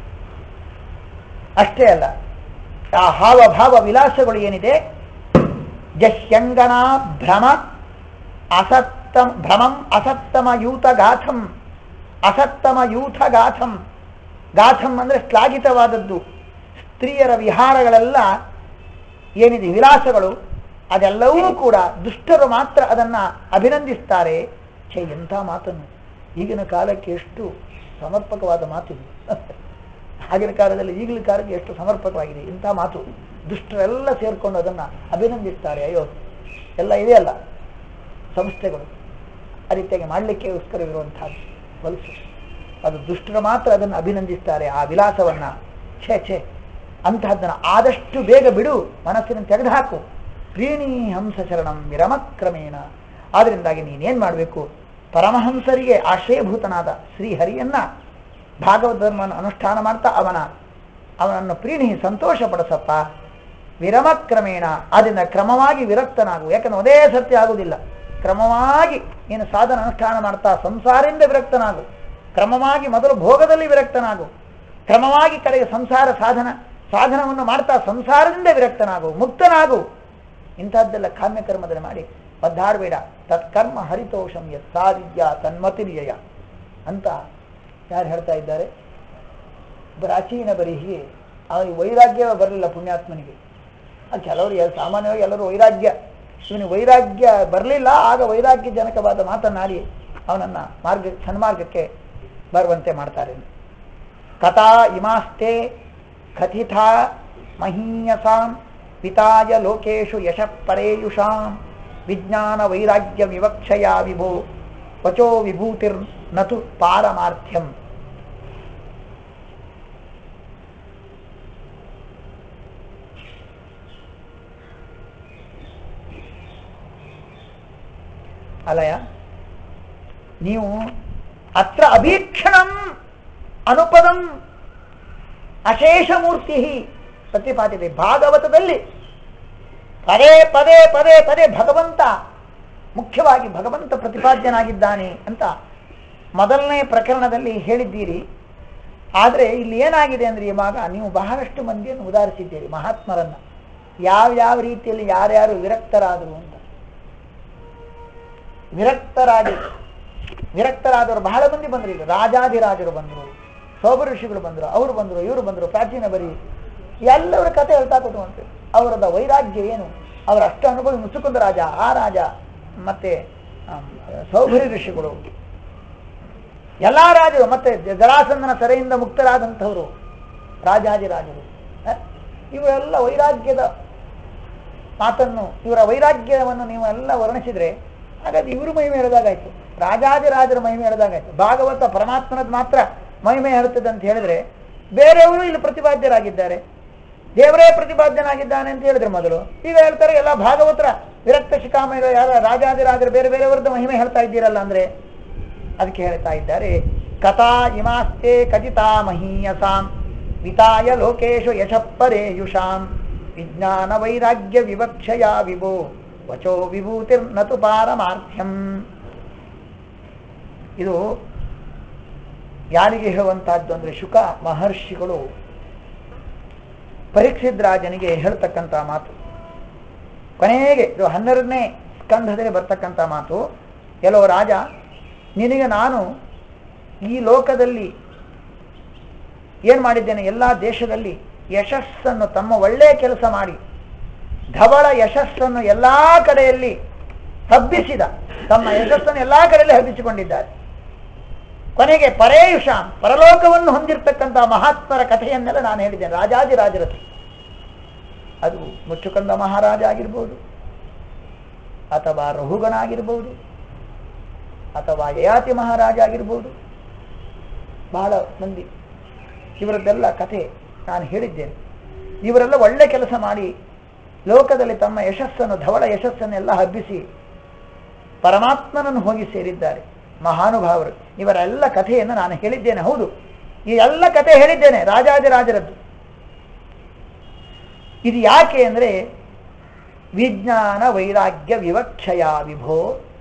ಅಷ್ಟೇ ಅಲ್ಲ ಆ ಹಾವ ಭಾವ ವಿಲಾಸಗಳು ಏನಿದೆ ಜಶ್ಯಂಗನ ಭ್ರಮ ಅಸತ್ತಮ ಭ್ರಮಂ ಅಸತ್ತಮ ಯೂತ ಗಾಥಂ ಅಸತ್ತಮ ಯೂಥ ಗಾಥಂ ಗಾಥಂ ಅಂದ್ರೆ ಶ್ಲಾಘಿತವಾದದ್ದು ಸ್ತ್ರೀಯರ ವಿಹಾರಗಳೆಲ್ಲ ಏನಿದೆ ವಿಲಾಸಗಳು ಅದೆಲ್ಲವೂ ಕೂಡ ದುಷ್ಟರು ಮಾತ್ರ ಅದನ್ನ ಅಭಿನಂದಿಸ್ತಾರೆ ಛೇ ಎಂಥ ಮಾತನ್ನು ಈಗಿನ ಕಾಲಕ್ಕೆ ಎಷ್ಟು ಸಮರ್ಪಕವಾದ ಮಾತು ಇದು ಆಗಿನ ಕಾಲದಲ್ಲಿ ಈಗಿನ ಕಾಲಕ್ಕೆ ಎಷ್ಟು ಸಮರ್ಪಕವಾಗಿದೆ ಇಂಥ ಮಾತು ದುಷ್ಟರೆಲ್ಲ ಸೇರ್ಕೊಂಡು ಅದನ್ನ ಅಭಿನಂದಿಸ್ತಾರೆ ಅಯ್ಯೋ ಎಲ್ಲ ಇದೆ ಅಲ್ಲ ಸಂಸ್ಥೆಗಳು ಆ ರೀತಿಯಾಗಿ ಮಾಡಲಿಕ್ಕೆಗೋಸ್ಕರವಿರುವಂತಹದ್ದು ಹೊಲಸು ಅದು ದುಷ್ಟರು ಮಾತ್ರ ಅದನ್ನು ಅಭಿನಂದಿಸ್ತಾರೆ ಆ ವಿಲಾಸವನ್ನ ಛೇ ಛೇ ಅಂತಹದ್ದನ್ನು ಆದಷ್ಟು ಬೇಗ ಬಿಡು ಮನಸ್ಸಿನ ತೆಗೆದುಹಾಕು ಪ್ರೀಣಿ ಹಂಸ ಶರಣಂ ವಿರಮಕ್ರಮೇಣ ಆದ್ರಿಂದಾಗಿ ನೀನೇನ್ ಮಾಡಬೇಕು ಪರಮಹಂಸರಿಗೆ ಆಶ್ರಯಭೂತನಾದ ಶ್ರೀಹರಿಯನ್ನ ಭಾಗವತ ಧರ್ಮವನ್ನು ಅನುಷ್ಠಾನ ಮಾಡ್ತಾ ಅವನ ಅವನನ್ನು ಪ್ರೀಣಿ ಸಂತೋಷ ಪಡಿಸಪ್ಪ ವಿರಮಕ್ರಮೇಣ ಅದರಿಂದ ಕ್ರಮವಾಗಿ ವಿರಕ್ತನಾಗು ಯಾಕಂದ್ರೆ ಒಂದೇ ಸತ್ಯ ಆಗುವುದಿಲ್ಲ ಕ್ರಮವಾಗಿ ನೀನು ಸಾಧನ ಅನುಷ್ಠಾನ ಮಾಡ್ತಾ ಸಂಸಾರದಿಂದ ವಿರಕ್ತನಾಗು ಕ್ರಮವಾಗಿ ಮೊದಲು ಭೋಗದಲ್ಲಿ ವಿರಕ್ತನಾಗು ಕ್ರಮವಾಗಿ ಕಡೆಗೆ ಸಂಸಾರ ಸಾಧನ ಸಾಧನವನ್ನು ಮಾಡ್ತಾ ಸಂಸಾರದಿಂದ ವಿರಕ್ತನಾಗು ಮುಕ್ತನಾಗು ಇಂಥದ್ದೆಲ್ಲ ಕಾಮ್ಯ ಕರ್ಮದಲ್ಲಿ ಮಾಡಿ ಒದ್ದಾಡಬೇಡ ತತ್ಕರ್ಮ ಹರಿತೋಷಂ ಯತ್ಸಾ ವಿದ್ಯಾ ತನ್ಮತಿರ್ಯಯ ಅಂತ ಯಾರು ಹೇಳ್ತಾ ಇದ್ದಾರೆ ಪ್ರಾಚೀನ ಬರಿಹಿ ಆ ವೈರಾಗ್ಯ ಬರಲಿಲ್ಲ ಪುಣ್ಯಾತ್ಮನಿಗೆ ಆ ಕೆಲವರು ಎಲ್- ಸಾಮಾನ್ಯವಾಗಿ ಎಲ್ಲರೂ ವೈರಾಗ್ಯ ಇವನಿಗೆ ವೈರಾಗ್ಯ ಬರಲಿಲ್ಲ ಆಗ ವೈರಾಗ್ಯ ಜನಕವಾದ ಮಾತನಾಡಿ ಅವನನ್ನ ಮಾರ್ಗ ಸನ್ಮಾರ್ಗಕ್ಕೆ ಬರುವಂತೆ ಮಾಡ್ತಾರೆ ಕಥಾ ಇಮಾಸ್ತೆ ಕಥಿತ ಮಹೀಯಸಾಂ ಪಿತಾಯ ಲೋಕೇಶು ಯಶಃ ಪರೇಯುಷಾಂ ವಿಜ್ಞಾನ ವೈರಾಗ್ಯ ವಿವಕ್ಷಯ ವಿಭೋ ವಚೋ ವಿಭೂತಿರ್ ನತು ಪಾರಮಾರ್ಥ್ಯಂ ಅಲಯ ನೀವು ಅತ್ರ ಅಭೀಕ್ಷಣಂ ಅನುಪದಂ ಅಶೇಷಮೂರ್ತಿ ಪ್ರತಿಪಾದಿದೆ ಭಾಗವತದಲ್ಲಿ ಪದೇ ಪದೇ ಪದೇ ಪದೇ ಭಗವಂತ ಮುಖ್ಯವಾಗಿ ಭಗವಂತ ಪ್ರತಿಪಾದ್ಯನಾಗಿದ್ದಾನೆ ಅಂತ ಮೊದಲನೇ ಪ್ರಕರಣದಲ್ಲಿ ಹೇಳಿದ್ದೀರಿ ಆದರೆ ಇಲ್ಲಿ ಏನಾಗಿದೆ ಅಂದ್ರೆ ಇವಾಗ ನೀವು ಬಹಳಷ್ಟು ಮಂದಿಯನ್ನು ಉದಾಹರಿಸಿದ್ದೀರಿ ಮಹಾತ್ಮರನ್ನ ಯಾವ ಯಾವ ರೀತಿಯಲ್ಲಿ ಯಾರ್ಯಾರು ವಿರಕ್ತರಾದರು ಅಂತ ವಿರಕ್ತರಾಗಿ ವಿರಕ್ತರಾದವರು ಬಹಳ ಮಂದಿ ಬಂದರು ಈಗ ರಾಜಾದಿರಾಜರು ಬಂದರು ಸೋಬ ಋಷಿಗಳು ಬಂದರು ಅವರು ಬಂದರು ಇವರು ಬಂದರು ಪ್ರಾಚೀನ ಬರಿ ಎಲ್ಲರ ಕಥೆ ಹೇಳ್ತಾ ಕೂತ್ಕೊಂಡ್ರು ಅವರದ ವೈರಾಗ್ಯ ಏನು ಅವರ ಅಷ್ಟು ಅನುಭವಿ ಮುಸುಕುಂದ ರಾಜ ಆ ರಾಜ ಮತ್ತೆ ಆಮ್, ಸೌಭರಿ ಋಷಿಗಳು ಎಲ್ಲಾ ರಾಜರು ಮತ್ತೆ ಜರಾಸಂದನ ಸೆರೆಯಿಂದ ಮುಕ್ತರಾದಂಥವರು ರಾಜಾದಿರಾಜರು ಹ? ಇವರೆಲ್ಲ ವೈರಾಗ್ಯದ ಮಾತನ್ನು ಇವರ ವೈರಾಗ್ಯವನ್ನು ನೀವು ಎಲ್ಲ ವರ್ಣಿಸಿದ್ರೆ ಹಾಗಾದ್ರೆ ಇವರು ಮಹಿಮೆ ಹೇಳಿದಾಗಾಯ್ತು ರಾಜಾದಿರಾಜರ ಮಹಿಮೆ ಹೇಳಿದಾಗಾಯ್ತು ಭಾಗವತ ಪರಮಾತ್ಮನದ್ ಮಾತ್ರ ಮಹಿಮೆ ಹೇಳುತ್ತದೆ ಅಂತ ಹೇಳಿದ್ರೆ ಬೇರೆಯವರು ಇಲ್ಲಿ ಪ್ರತಿಪಾದ್ಯರಾಗಿದ್ದಾರೆ ದೇವರೇ ಪ್ರತಿಪಾದ್ಯನಾಗಿದ್ದಾನೆ ಅಂತ ಹೇಳಿದ್ರೆ ಮೊದಲು ಈಗ ಹೇಳ್ತಾರೆ ಎಲ್ಲ ಭಾಗವತರ ವಿರಕ್ತ ಶಿಖಾಮಣಿಗಳು ಯಾರ ರಾಜಾದಿರಾಜರು ಬೇರೆ ಬೇರೆಯವರದ್ದು ಮಹಿಮೆ ಹೇಳ್ತಾ ಇದ್ದೀರಲ್ಲ ಅಂದ್ರೆ ಅದಕ್ಕೆ ಹೇಳ್ತಾ ಇದ್ದಾರೆ ಕಥಾ ಇಮಾಸ್ತೆ ಕಥಿತಾ ಮಹೀಯಸಾಂ ವಿತಾಯ ಲೋಕೇಶು ಯಶಪ್ಪರೇಯುಷಾಂ ವಿಜ್ಞಾನ ವೈರಾಗ್ಯ ವಿವಕ್ಷಯ ವಿಭೋ ವಚೋ ವಿಭೂತಿರ್ ನತು ಪಾರಮಾರ್ಥ್ಯಂ ಇದು ಯಾರಿಗೆ ಹೇಳುವಂತಹದ್ದು ಅಂದ್ರೆ ಶುಕ ಮಹರ್ಷಿಗಳು ಪರೀಕ್ಷಿತ್ ರಾಜನಿಗೆ ಹೇಳ್ತಕ್ಕಂಥ ಮಾತು ಕೊನೆಗೆ ಇದು ಹನ್ನೆರಡನೇ ಸ್ಕಂಧದಲ್ಲಿ ಬರ್ತಕ್ಕಂಥ ಮಾತು ಕೆಲವು ರಾಜ ನಿನಗೆ ನಾನು ಈ ಲೋಕದಲ್ಲಿ ಏನ್ ಮಾಡಿದ್ದೇನೆ ಎಲ್ಲ ದೇಶದಲ್ಲಿ ಯಶಸ್ಸನ್ನು ತಮ್ಮ ಒಳ್ಳೆಯ ಕೆಲಸ ಮಾಡಿ ಧವಳ ಯಶಸ್ಸನ್ನು ಎಲ್ಲಾ ಕಡೆಯಲ್ಲಿ ಹಬ್ಬಿಸಿದ ತಮ್ಮ ಯಶಸ್ಸನ್ನು ಎಲ್ಲಾ ಕಡೆಯಲ್ಲಿ ಹಬ್ಬಿಸಿಕೊಂಡಿದ್ದಾರೆ ಕೊನೆಗೆ ಪರೇಯುಷಾಂ ಪರಲೋಕವನ್ನು ಹೊಂದಿರತಕ್ಕಂಥ ಮಹಾತ್ಮರ ಕಥೆಯನ್ನೆಲ್ಲ ನಾನು ಹೇಳಿದ್ದೇನೆ ರಾಜಾದಿರಾಜರತಿ ಅದು ಮುಚ್ಚುಕಂದ ಮಹಾರಾಜ ಆಗಿರ್ಬೋದು ಅಥವಾ ರಹುಗಣ ಆಗಿರ್ಬೋದು ಅಥವಾ ಯಯಾತಿ ಮಹಾರಾಜ ಆಗಿರ್ಬೋದು ಬಹಳ ಮಂದಿ ಇವರದ್ದೆಲ್ಲ ಕಥೆ ನಾನು ಹೇಳಿದ್ದೇನೆ ಇವರೆಲ್ಲ ಒಳ್ಳೆ ಕೆಲಸ ಮಾಡಿ ಲೋಕದಲ್ಲಿ ತಮ್ಮ ಯಶಸ್ಸನ್ನು ಧವಳ ಯಶಸ್ಸನ್ನೆಲ್ಲ ಹಬ್ಬಿಸಿ ಪರಮಾತ್ಮನನ್ನು ಹೋಗಿ ಸೇರಿದ್ದಾರೆ ಮಹಾನುಭಾವರು ಇವರೆಲ್ಲ ಕಥೆಯನ್ನು ನಾನು ಹೇಳಿದ್ದೇನೆ ಹೌದು ಈ ಎಲ್ಲ ಕಥೆ ಹೇಳಿದ್ದೇನೆ ರಾಜಾದಿರಾಜರದ್ದು ಇದು ಯಾಕೆ ಅಂದ್ರೆ ವಿಜ್ಞಾನ ವೈರಾಗ್ಯ ವಿವಕ್ಷಯ ವಿಭೋ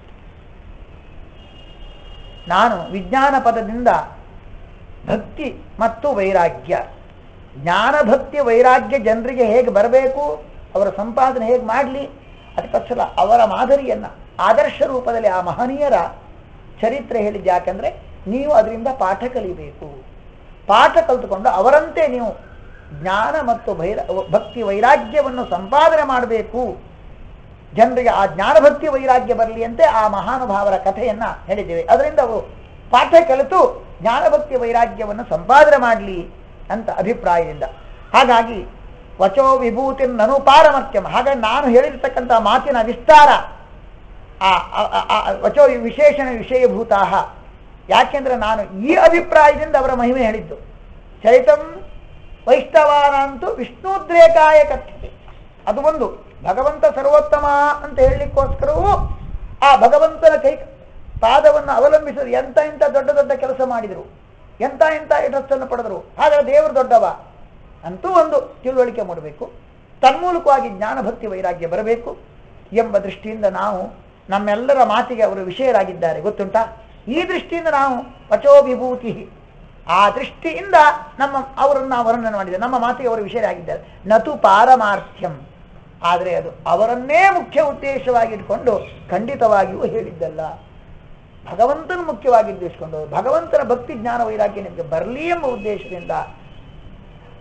ನಾನು ವಿಜ್ಞಾನ ಪದದಿಂದ ಭಕ್ತಿ ಮತ್ತು ವೈರಾಗ್ಯ ಜ್ಞಾನ ಭಕ್ತಿ ವೈರಾಗ್ಯ ಜನರಿಗೆ ಹೇಗೆ ಬರಬೇಕು ಅವರ ಸಂಪಾದನೆ ಹೇಗೆ ಮಾಡಲಿ ಅದಕ್ಕೋಸ್ಕರ ಅವರ ಮಾದರಿಯನ್ನ ಆದರ್ಶ ರೂಪದಲ್ಲಿ ಆ ಮಹನೀಯರ ಚರಿತ್ರೆ ಹೇಳಿದ್ದು ಯಾಕಂದ್ರೆ ನೀವು ಅದರಿಂದ ಪಾಠ ಕಲಿಬೇಕು ಪಾಠ ಕಲಿತುಕೊಂಡು ಅವರಂತೆ ನೀವು ಜ್ಞಾನ ಮತ್ತು ವೈರ ಭಕ್ತಿ ವೈರಾಗ್ಯವನ್ನು ಸಂಪಾದನೆ ಮಾಡಬೇಕು ಜನರಿಗೆ ಆ ಜ್ಞಾನ ಭಕ್ತಿ ವೈರಾಗ್ಯ ಬರಲಿ ಅಂತೆ ಆ ಮಹಾನುಭಾವರ ಕಥೆಯನ್ನ ಹೇಳಿದ್ದೇವೆ ಅದರಿಂದ ಅವರು ಪಾಠ ಕಲಿತು ಜ್ಞಾನ ಭಕ್ತಿ ವೈರಾಗ್ಯವನ್ನು ಸಂಪಾದನೆ ಮಾಡಲಿ ಅಂತ ಅಭಿಪ್ರಾಯದಿಂದ ಹಾಗಾಗಿ ವಚೋ ವಿಭೂತಿ ನನು ಪಾರಮರ್ಥ್ಯಂ ಹಾಗಾಗಿ ನಾನು ಹೇಳಿರ್ತಕ್ಕಂಥ ಮಾತಿನ ವಿಸ್ತಾರ ಆ ಆ- ಆ- ಆ ವಚೋ ವಿಶೇಷಣ ವಿಷಯಭೂತಾಹ ಯಾಕೆಂದ್ರೆ ನಾನು ಈ ಅಭಿಪ್ರಾಯದಿಂದ ಅವರ ಮಹಿಮೆ ಹೇಳಿದ್ದು ಚರಿತಂ ವೈಷ್ಣವಾನಂತೂ ವಿಷ್ಣುದ್ರೇಕಾಯ ಕಥ್ಯತೆ ಅದು ಒಂದು ಭಗವಂತ ಸರ್ವೋತ್ತಮ ಅಂತ ಹೇಳಲಿಕ್ಕೋಸ್ಕರವೂ ಆ ಭಗವಂತನ ಕೈ ಪಾದವನ್ನು ಅವಲಂಬಿಸಿದ್ರು ಎಂತ ಎಂತ ದೊಡ್ಡ ದೊಡ್ಡ ಕೆಲಸ ಮಾಡಿದರು ಎಂತ ಎಂತ ಯಶಸ್ಸನ್ನು ಪಡೆದರು ಹಾಗಾದ್ರೆ ದೇವರು ದೊಡ್ಡವ ಅಂತೂ ಒಂದು ತಿಳುವಳಿಕೆ ಮಾಡಬೇಕು ತನ್ಮೂಲಕವಾಗಿ ಜ್ಞಾನ ಭಕ್ತಿ ವೈರಾಗ್ಯ ಬರಬೇಕು ಎಂಬ ದೃಷ್ಟಿಯಿಂದ ನಾವು ನಮ್ಮೆಲ್ಲರ ಮಾತಿಗೆ ಅವರು ವಿಷಯರಾಗಿದ್ದಾರೆ ಗೊತ್ತುಂಟಾ ಈ ದೃಷ್ಟಿಯಿಂದ ನಾವು ಪಚೋವಿಭೂತಿ ಆ ದೃಷ್ಟಿಯಿಂದ ನಮ್ಮ ಅವರನ್ನು ವರ್ಣನೆ ಮಾಡಿದ್ದಾರೆ ನಮ್ಮ ಮಾತಿಗೆ ಅವರು ವಿಷಯರಾಗಿದ್ದಾರೆ ನತು ಪಾರಮಾರ್ಥ್ಯಂ ಆದರೆ ಅದು ಅವರನ್ನೇ ಮುಖ್ಯ ಉದ್ದೇಶವಾಗಿಟ್ಕೊಂಡು ಖಂಡಿತವಾಗಿಯೂ ಹೇಳಿದ್ದಲ್ಲ ಭಗವಂತನ ಮುಖ್ಯವಾಗಿ ಉದ್ದೇಶಿಸಿಕೊಂಡು ಭಗವಂತನ ಭಕ್ತಿ ಜ್ಞಾನ ವೈರಾಗ್ಯ ನಿಮಗೆ ಬರಲಿ ಎಂಬ ಉದ್ದೇಶದಿಂದ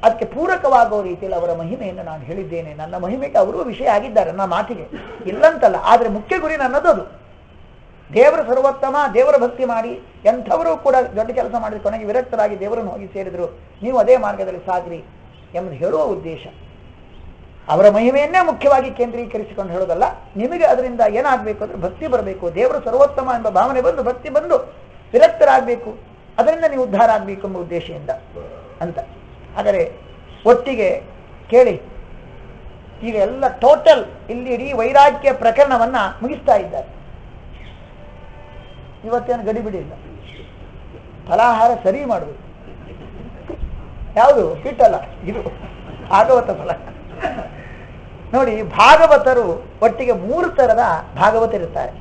ಅದಕ್ಕೆ ಪೂರಕವಾಗುವ ರೀತಿಯಲ್ಲಿ ಅವರ ಮಹಿಮೆಯನ್ನು ನಾನು ಹೇಳಿದ್ದೇನೆ ನನ್ನ ಮಹಿಮೆಗೆ ಅವರು ವಿಷಯ ಆಗಿದ್ದಾರೆ ನನ್ನ ಮಾತಿಗೆ ಇಲ್ಲಂತಲ್ಲ ಆದರೆ ಮುಖ್ಯ ಗುರಿ ನನ್ನದು ಅದು ದೇವರ ಸರ್ವೋತ್ತಮ ದೇವರ ಭಕ್ತಿ ಮಾಡಿ ಎಂಥವರು ಕೂಡ ದೊಡ್ಡ ಕೆಲಸ ಮಾಡಿದ ಕೊನೆಗೆ ವಿರಕ್ತರಾಗಿ ದೇವರನ್ನು ಹೋಗಿ ಸೇರಿದ್ರು ನೀವು ಅದೇ ಮಾರ್ಗದಲ್ಲಿ ಸಾಗ್ರಿ ಎಂಬುದು ಹೇಳುವ ಉದ್ದೇಶ ಅವರ ಮಹಿಮೆಯನ್ನೇ ಮುಖ್ಯವಾಗಿ ಕೇಂದ್ರೀಕರಿಸಿಕೊಂಡು ಹೇಳೋದಲ್ಲ ನಿಮಗೆ ಅದರಿಂದ ಏನಾಗಬೇಕು ಅಂದ್ರೆ ಭಕ್ತಿ ಬರಬೇಕು ದೇವರು ಸರ್ವೋತ್ತಮ ಎಂಬ ಭಾವನೆ ಬಂದು ಭಕ್ತಿ ಬಂದು ವಿರಕ್ತರಾಗಬೇಕು ಅದರಿಂದ ನೀವು ಉದ್ಧಾರ ಆಗಬೇಕು ಎಂಬ ಉದ್ದೇಶದಿಂದ ಅಂತ ಹಾಗಾದರೆ ಒಟ್ಟಿಗೆ ಕೇಳಿ ಈಗ ಎಲ್ಲ ಟೋಟಲ್ ಇಲ್ಲಿ ಇಡೀ ವೈರಾಗ್ಯ ಪ್ರಕರಣವನ್ನ ಮುಗಿಸ್ತಾ ಇದ್ದಾರೆ ಇವತ್ತೇನು ಗಡಿಬಿಡಿ ಇಲ್ಲ ಫಲಾಹಾರ ಸರಿ ಮಾಡಬೇಕು ಯಾವುದು ಬಿಟ್ಟಲ್ಲ ಇದು ಭಾಗವತ ಫಲ ನೋಡಿ ಭಾಗವತರು ಒಟ್ಟಿಗೆ ಮೂರು ತರದ ಭಾಗವತರಿರ್ತಾರೆ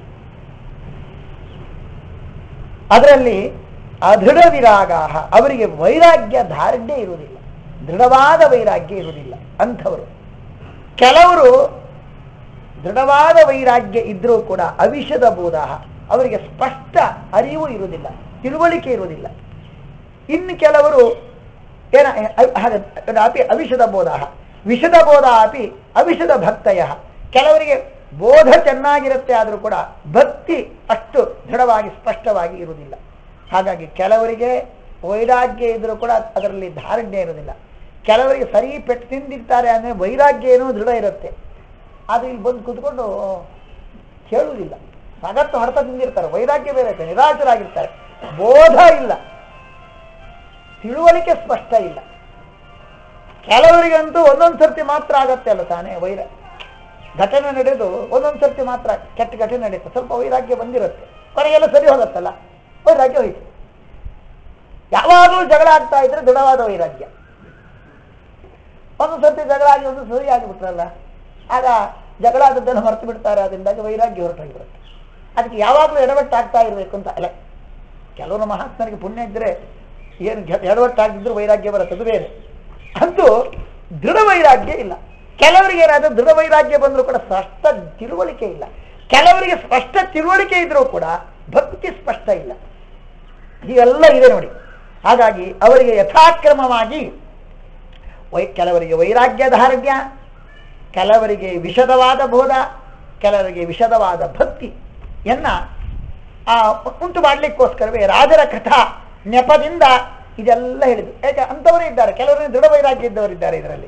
ಅದರಲ್ಲಿ ಅದೃಢ ವಿರಾಗ ಅವರಿಗೆ ವೈರಾಗ್ಯ ಧಾರಣೆ ಇರುವುದಿಲ್ಲ ದೃಢವಾದ ವೈರಾಗ್ಯ ಇರುವುದಿಲ್ಲ ಅಂಥವರು ಕೆಲವರು ದೃಢವಾದ ವೈರಾಗ್ಯ ಇದ್ರೂ ಕೂಡ ಅವಿಷದ ಬೋಧ ಅವರಿಗೆ ಸ್ಪಷ್ಟ ಅರಿವು ಇರುವುದಿಲ್ಲ ತಿಳುವಳಿಕೆ ಇರುವುದಿಲ್ಲ ಇನ್ನು ಕೆಲವರು ಏನ ಅ- ಹಾಗೆ ಅಪಿ ಅವಿಷದ ಬೋಧ ವಿಷದ ಬೋಧ ಅಪಿ ಅವಿಷದ ಭಕ್ತಯ ಕೆಲವರಿಗೆ ಬೋಧ ಚೆನ್ನಾಗಿರುತ್ತೆ ಆದರೂ ಕೂಡ ಭಕ್ತಿ ಅಷ್ಟು ದೃಢವಾಗಿ ಸ್ಪಷ್ಟವಾಗಿ ಇರುವುದಿಲ್ಲ ಹಾಗಾಗಿ ಕೆಲವರಿಗೆ ವೈರಾಗ್ಯ ಇದ್ರೂ ಕೂಡ ಅದರಲ್ಲಿ ಧಾರಣೆ ಇರುವುದಿಲ್ಲ ಕೆಲವರಿಗೆ ಸರಿ ಪೆಟ್ಟು ತಿಂದಿರ್ತಾರೆ ಅಂದರೆ ವೈರಾಗ್ಯ ಏನೋ ದೃಢ ಇರುತ್ತೆ ಅದು ಇಲ್ಲಿ ಬಂದು ಕೂತ್ಕೊಂಡು ಕೇಳುವುದಿಲ್ಲ ಸಗತ್ತು ಹೊಡೆತ ತಿಂದಿರ್ತಾರೆ ವೈರಾಗ್ಯ ಬೇರೆ ಇರುತ್ತೆ ನಿರಾಶರಾಗಿರ್ತಾರೆ ಬೋಧ ಇಲ್ಲ ತಿಳುವಳಿಕೆ ಸ್ಪಷ್ಟ ಇಲ್ಲ ಕೆಲವರಿಗಂತೂ ಒಂದೊಂದು ಸರ್ತಿ ಮಾತ್ರ ಆಗತ್ತೆ ಅಲ್ಲ ತಾನೇ ವೈರ ಘಟನೆ ನಡೆದು ಒಂದೊಂದು ಸರ್ತಿ ಮಾತ್ರ ಕೆಟ್ಟ ಘಟನೆ ನಡೆಯುತ್ತೆ ಸ್ವಲ್ಪ ವೈರಾಗ್ಯ ಬಂದಿರುತ್ತೆ ಕೊನೆಗೆಲ್ಲ ಸರಿ ಹೋಗತ್ತಲ್ಲ ವೈರಾಗ್ಯ ಹೋಯ್ತು ಯಾವಾಗಲೂ ಜಗಳ ಆಗ್ತಾ ಇದ್ರೆ ದೃಢವಾದ ವೈರಾಗ್ಯ ಒಂದು ಸರ್ತಿ ಜಗಳ ಆಗಿ ಒಂದು ಸರಿ ಆಗಿಬಿಟ್ರಲ್ಲ ಆಗ ಜಗಳ ಆದದ್ದನ್ನು ಮರೆತು ಬಿಡ್ತಾರೆ ಅದರಿಂದಾಗಿ ವೈರಾಗ್ಯ ಹೊರಟೋಗಿರುತ್ತೆ ಅದಕ್ಕೆ ಯಾವಾಗಲೂ ಎಡವಟ್ಟಾಗ್ತಾ ಇರಬೇಕು ಅಂತ ಅಲ್ಲ ಕೆಲವರು ಮಹಾತ್ಮರಿಗೆ ಪುಣ್ಯ ಇದ್ದರೆ ಏನು ಗೆ- ಎಡವಟ್ಟಾಗಿದ್ರು ವೈರಾಗ್ಯ ಬರುತ್ತೆ ಅದು ಬೇರೆ ಅಂತೂ ದೃಢ ವೈರಾಗ್ಯ ಇಲ್ಲ ಕೆಲವರಿಗೆ ಏನಾದರೂ ದೃಢ ವೈರಾಗ್ಯ ಬಂದರೂ ಕೂಡ ಸ್ಪಷ್ಟ ತಿಳುವಳಿಕೆ ಇಲ್ಲ ಕೆಲವರಿಗೆ ಸ್ಪಷ್ಟ ತಿಳುವಳಿಕೆ ಇದ್ರೂ ಕೂಡ ಭಕ್ತಿ ಸ್ಪಷ್ಟ ಇಲ್ಲ ಹೀಗೆಲ್ಲ ಇದೆ ನೋಡಿ ಹಾಗಾಗಿ ಅವರಿಗೆ ಯಥಾಕ್ರಮವಾಗಿ ವೈ ಕೆಲವರಿಗೆ ವೈರಾಗ್ಯ ಧಾರಣ್ಯ ಕೆಲವರಿಗೆ ವಿಷದವಾದ ಬೋಧ ಕೆಲವರಿಗೆ ವಿಷದವಾದ ಭಕ್ತಿ ಎನ್ನ ಆ ಉಂಟು ಮಾಡಲಿಕ್ಕೋಸ್ಕರವೇ ರಾಜರ ಕಥಾ ನೆಪದಿಂದ ಇದೆಲ್ಲ ಹೇಳಿದ್ರು ಯಾಕೆ ಅಂಥವರೇ ಇದ್ದಾರೆ ಕೆಲವರು ದೃಢ ವೈರಾಗ್ಯ ಇದ್ದವರಿದ್ದಾರೆ ಇದರಲ್ಲಿ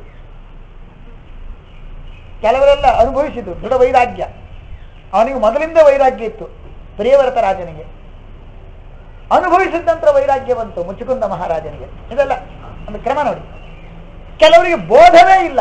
ಕೆಲವರೆಲ್ಲ ಅನುಭವಿಸಿದ್ರು ದೃಢ ವೈರಾಗ್ಯ ಅವನಿಗೆ ಮೊದಲಿಂದ ವೈರಾಗ್ಯ ಇತ್ತು ಪ್ರಿಯವರತ ರಾಜನಿಗೆ ಅನುಭವಿಸಿದ ನಂತರ ವೈರಾಗ್ಯ ಬಂತು ಮುಚ್ಚುಕುಂದ ಮಹಾರಾಜನಿಗೆ ಇದೆಲ್ಲ ಒಂದು ಕ್ರಮ ನೋಡಿ ಕೆಲವರಿಗೆ ಬೋಧವೇ ಇಲ್ಲ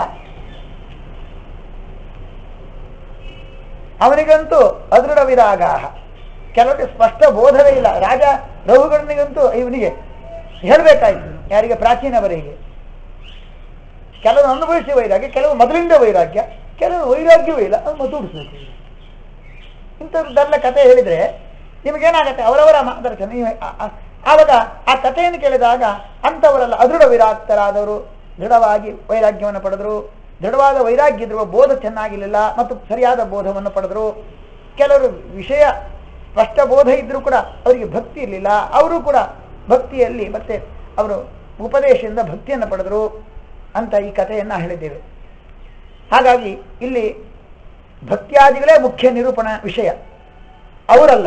ಅವನಿಗಂತೂ ಅದೃಢ ವಿರಾಗ ಕೆಲವರಿಗೆ ಸ್ಪಷ್ಟ ಬೋಧವೇ ಇಲ್ಲ ರಾಜ ರಘುಗಣನಿಗಂತೂ ಇವನಿಗೆ ಹೇಳಬೇಕಾಯ್ತು ಯಾರಿಗೆ ಪ್ರಾಚೀನ ಬರೆಗೆ ಕೆಲವರು ಅನುಭವಿಸಿ ವೈರಾಗ್ಯ ಕೆಲವು ಮೊದಲಿಂದ ವೈರಾಗ್ಯ ಕೆಲವು ವೈರಾಗ್ಯವೇ ಇಲ್ಲ ಅದು ಮದುಡಿಸ್ಬೇಕು ಇಂಥದ್ದೆಲ್ಲ ಕತೆ ಹೇಳಿದ್ರೆ ನಿಮಗೇನಾಗತ್ತೆ ಅವರವರ ಮಾರ್ಗದರ್ಶನ ನೀವು ಆ- ಆ- ಆವಾಗ ಆ ಕಥೆಯನ್ನು ಕೇಳಿದಾಗ ಅಂಥವರೆಲ್ಲ ಅದೃಢ ವಿರಾಕ್ತರಾದವರು ದೃಢವಾಗಿ ವೈರಾಗ್ಯವನ್ನು ಪಡೆದರು ದೃಢವಾದ ವೈರಾಗ್ಯ ಇರುವ ಬೋಧ ಚೆನ್ನಾಗಿರಲಿಲ್ಲ ಮತ್ತು ಸರಿಯಾದ ಬೋಧವನ್ನು ಪಡೆದರು ಕೆಲವರು ವಿಷಯ ಸ್ಪಷ್ಟ ಬೋಧ ಇದ್ರೂ ಕೂಡ ಅವರಿಗೆ ಭಕ್ತಿ ಇರಲಿಲ್ಲ ಅವರು ಕೂಡ ಭಕ್ತಿಯಲ್ಲಿ ಮತ್ತೆ ಅವರು ಉಪದೇಶದಿಂದ ಭಕ್ತಿಯನ್ನು ಪಡೆದರು ಅಂತ ಈ ಕಥೆಯನ್ನು ಹೇಳಿದ್ದೇವೆ ಹಾಗಾಗಿ ಇಲ್ಲಿ ಭಕ್ತಿಯಾದಿಗಳೇ ಮುಖ್ಯ ನಿರೂಪಣ ವಿಷಯ ಅವರಲ್ಲ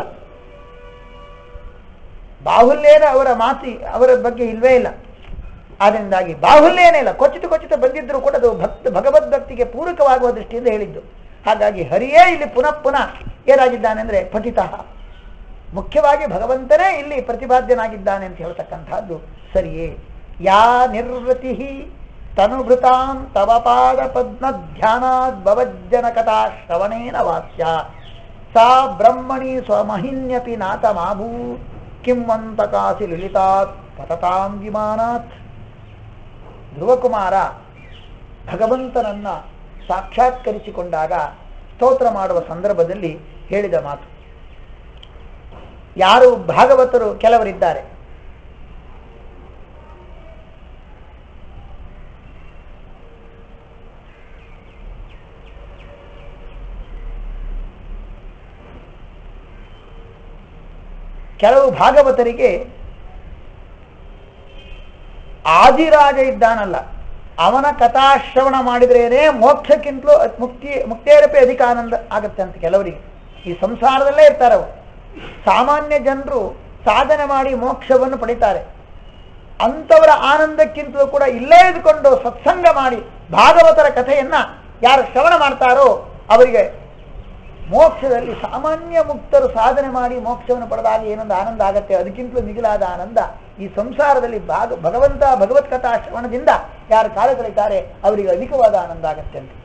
ಬಾಹುಲ್ಯೇನ ಅವರ ಮಾತಿ ಅವರ ಬಗ್ಗೆ ಇಲ್ವೇ ಇಲ್ಲ ಆದ್ದರಿಂದಾಗಿ ಬಾಹುಲ್ಯೇನೇ ಇಲ್ಲ ಕೊಚ್ಚಿತ ಕೊಚ್ಚಿತ ಬಂದಿದ್ದರೂ ಕೂಡ ಅದು ಭಕ್ತ ಭಗವದ್ ಭಕ್ತಿಗೆ ಪೂರಕವಾಗುವ ದೃಷ್ಟಿಯಿಂದ ಹೇಳಿದ್ದು ಹಾಗಾಗಿ ಹರಿಯೇ ಇಲ್ಲಿ ಪುನಃ ಪುನಃ ಏನಾಗಿದ್ದಾನೆ ಅಂದ್ರೆ ಪಠಿತ ಮುಖ್ಯವಾಗಿ ಭಗವಂತನೇ ಇಲ್ಲಿ ಪ್ರತಿಪಾದ್ಯನಾಗಿದ್ದಾನೆ ಅಂತ ಹೇಳ್ತಕ್ಕಂಥದ್ದು ಸರಿಯೇ ಯಾ ನಿರ್ವೃತಿ ತನುಭೃತಾಂ ತವ ಪಾದ ಪದ್ಮ ಧ್ಯಾನಾದ್ ಭವಜ್ಜನ ಕಥಾ ಶ್ರವಣೇನ ವಾಸ್ಯ ಸಾ ಬ್ರಹ್ಮಣಿ ಸ್ವಮಹಿನ್ಯಪಿ ನಾಥ ಮಾಭೂ ಕಿಂವಂತಕಾಸಿ ಲಲಿತಾತ್ ಪತತಾಂ ವಿಮಾನಾತ್ ಧ್ರುವಕುಮಾರ ಭಗವಂತನನ್ನ ಸಾಕ್ಷಾತ್ಕರಿಸಿಕೊಂಡಾಗ ಸ್ತೋತ್ರ ಮಾಡುವ ಸಂದರ್ಭದಲ್ಲಿ ಹೇಳಿದ ಮಾತು ಯಾರು ಭಾಗವತರು ಕೆಲವರಿದ್ದಾರೆ ಕೆಲವು ಭಾಗವತರಿಗೆ ಆದಿರಾಜ ಇದ್ದಾನಲ್ಲ ಅವನ ಕಥಾಶ್ರವಣ ಮಾಡಿದ್ರೇನೆ ಮೋಕ್ಷಕ್ಕಿಂತಲೂ ಅತ್- ಮುಕ್ತಿ ಮುಕ್ತಿಯರಪಿ ಅಧಿಕ ಆನಂದ ಆಗುತ್ತೆ ಅಂತ ಕೆಲವರಿಗೆ ಈ ಸಂಸಾರದಲ್ಲೇ ಇರ್ತಾರೆ ಅವರು ಸಾಮಾನ್ಯ ಜನರು ಸಾಧನೆ ಮಾಡಿ ಮೋಕ್ಷವನ್ನು ಪಡಿತಾರೆ ಅಂಥವರ ಆನಂದಕ್ಕಿಂತಲೂ ಕೂಡ ಇಲ್ಲೇ ಇದ್ಕೊಂಡು ಸತ್ಸಂಗ ಮಾಡಿ ಭಾಗವತರ ಕಥೆಯನ್ನ ಯಾರು ಶ್ರವಣ ಮಾಡ್ತಾರೋ ಅವರಿಗೆ ಮೋಕ್ಷದಲ್ಲಿ ಸಾಮಾನ್ಯ ಮುಕ್ತರು ಸಾಧನೆ ಮಾಡಿ ಮೋಕ್ಷವನ್ನು ಪಡೆದಾಗ ಏನೊಂದು ಆನಂದ ಆಗತ್ತೆ ಅದಕ್ಕಿಂತಲೂ ಮಿಗಿಲಾದ ಆನಂದ ಈ ಸಂಸಾರದಲ್ಲಿ ಭಾಗ ಭಗವಂತ ಭಗವತ್ ಕಥಾ ಶ್ರವಣದಿಂದ ಯಾರು ಕಾಲ ಕಳೀತಾರೆ ಅವರಿಗೆ ಅಧಿಕವಾದ ಆನಂದ ಆಗತ್ತೆ ಅಂತ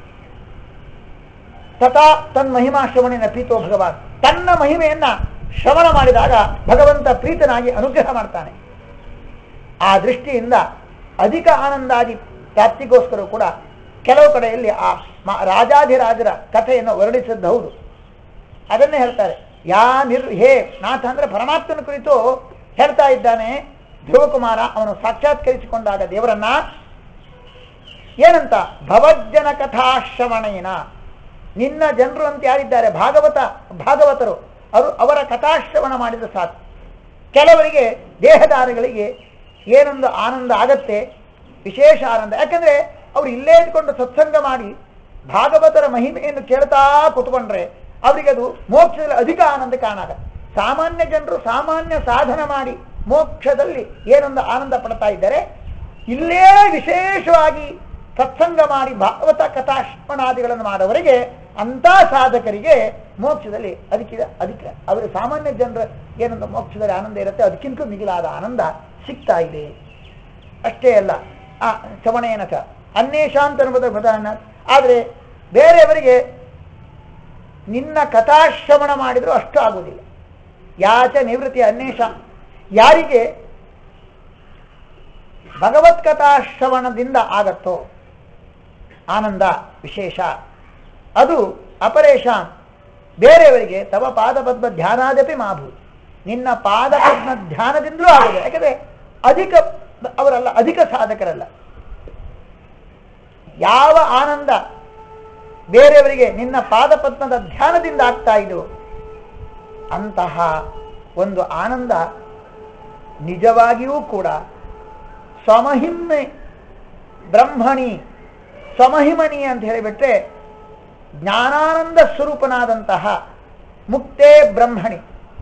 ತಥಾ ತನ್ ಮಹಿಮಾ ಶ್ರವಣಿನ ಪ್ರೀತೋ ಭಗವಾನ್ ತನ್ನ ಮಹಿಮೆಯನ್ನ ಶ್ರವಣ ಮಾಡಿದಾಗ ಭಗವಂತ ಪ್ರೀತನಾಗಿ ಅನುಗ್ರಹ ಮಾಡ್ತಾನೆ ಆ ದೃಷ್ಟಿಯಿಂದ ಅಧಿಕ ಆನಂದಾದಿ ಪ್ರಾಪ್ತಿಗೋಸ್ಕರ ಕೂಡ ಕೆಲವು ಕಡೆಯಲ್ಲಿ ಆ ಮ- ರಾಜಾಧಿರಾಜರ ಕಥೆಯನ್ನು ವರ್ಣಿಸಿದ್ದು ಹೌದು ಅದನ್ನೇ ಹೇಳ್ತಾರೆ ಯಾ ನಿರ್ ಹೇ ನಾಥ ಅಂದ್ರೆ ಪರಮಾತ್ಮನ ಕುರಿತು ಹೇಳ್ತಾ ಇದ್ದಾನೆ ಧ್ರುವಕುಮಾರ ಅವನು ಸಾಕ್ಷಾತ್ಕರಿಸಿಕೊಂಡಾಗ ದೇವರನ್ನ ಏನಂತ ಭವಜ್ಜನ ಕಥಾಶ್ರವಣೇನ ನಿನ್ನ ಜನರು ಅಂತ ಯಾರಿದ್ದಾರೆ ಭಾಗವತ ಭಾಗವತರು ಅವರು ಅವರ ಕಥಾಶ್ರವಣ ಮಾಡಿದ ಸಾಕು ಕೆಲವರಿಗೆ ದೇಹದಾರಗಳಿಗೆ ಏನೊಂದು ಆನಂದ ಆಗತ್ತೆ ವಿಶೇಷ ಆನಂದ ಯಾಕಂದ್ರೆ ಅವ್ರು ಇಲ್ಲೇ ಇದ್ಕೊಂಡು ಸತ್ಸಂಗ ಮಾಡಿ ಭಾಗವತರ ಮಹಿಮೆಯನ್ನು ಕೇಳ್ತಾ ಕುತ್ಕೊಂಡ್ರೆ ಅವರಿಗೆ ಅದು ಮೋಕ್ಷದಲ್ಲಿ ಅಧಿಕ ಆನಂದ ಕಾಣಾಗ ಸಾಮಾನ್ಯ ಜನರು ಸಾಮಾನ್ಯ ಸಾಧನ ಮಾಡಿ ಮೋಕ್ಷದಲ್ಲಿ ಏನೊಂದು ಆನಂದ ಪಡ್ತಾ ಇದ್ದಾರೆ ಇಲ್ಲೇ ವಿಶೇಷವಾಗಿ ಸತ್ಸಂಗ ಮಾಡಿ ಭಾಗವತ ಕಥಾಶ್ರವಣಾದಿಗಳನ್ನು ಮಾಡೋವರಿಗೆ ಅಂತ ಸಾಧಕರಿಗೆ ಮೋಕ್ಷದಲ್ಲಿ ಅದಕ್ಕೆ ಅದಕ್ಕೆ ಅವರ ಸಾಮಾನ್ಯ ಜನರ ಏನೊಂದು ಮೋಕ್ಷದಲ್ಲಿ ಆನಂದ ಇರುತ್ತೆ ಅದಕ್ಕಿಂತ ಮಿಗಿಲಾದ ಆನಂದ ಸಿಗ್ತಾ ಇದೆ ಅಷ್ಟೇ ಅಲ್ಲ ಆ ಶ್ರವಣೇನ ಚ ಅನ್ವೇಷಾಂತ ಅನ್ನುವುದರ ಪ್ರಧಾನ ಆದರೆ ಬೇರೆಯವರಿಗೆ ನಿನ್ನ ಕಥಾಶ್ರವಣ ಮಾಡಿದರೂ ಅಷ್ಟು ಆಗುವುದಿಲ್ಲ ಯಾಚ ನಿವೃತ್ತಿ ಅನ್ವೇಷ ಯಾರಿಗೆ ಭಗವತ್ ಕಥಾಶ್ರವಣದಿಂದ ಆಗತ್ತೋ ಆನಂದ ವಿಶೇಷ ಅದು ಅಪರೇಷ ಬೇರೆಯವರಿಗೆ ತವ ಪಾದಪದ್ಮ ಧ್ಯಾನಾದಪಿ ಮಾಭು ನಿನ್ನ ಪಾದಪದ್ಮ ಧ್ಯಾನದಿಂದಲೂ ಆಗಿದೆ ಯಾಕಂದ್ರೆ ಅಧಿಕ ಅವರಲ್ಲ ಅಧಿಕ ಸಾಧಕರಲ್ಲ ಯಾವ ಆನಂದ ಬೇರೆಯವರಿಗೆ ನಿನ್ನ ಪಾದಪದ್ಮದ ಧ್ಯಾನದಿಂದ ಆಗ್ತಾ ಇದೆಯೋ ಅಂತಹ ಒಂದು ಆನಂದ ನಿಜವಾಗಿಯೂ ಕೂಡ ಸ್ವಮಹಿಮೆ ಬ್ರಹ್ಮಣಿ ಸ್ವಮಹಿಮಣಿ ಅಂತ ಹೇಳಿಬಿಟ್ರೆ ಜ್ಞಾನಾನಂದ ಸ್ವರೂಪನಾದಂತಹ ಮುಕ್ತೇ ಬ್ರಹ್ಮಣಿ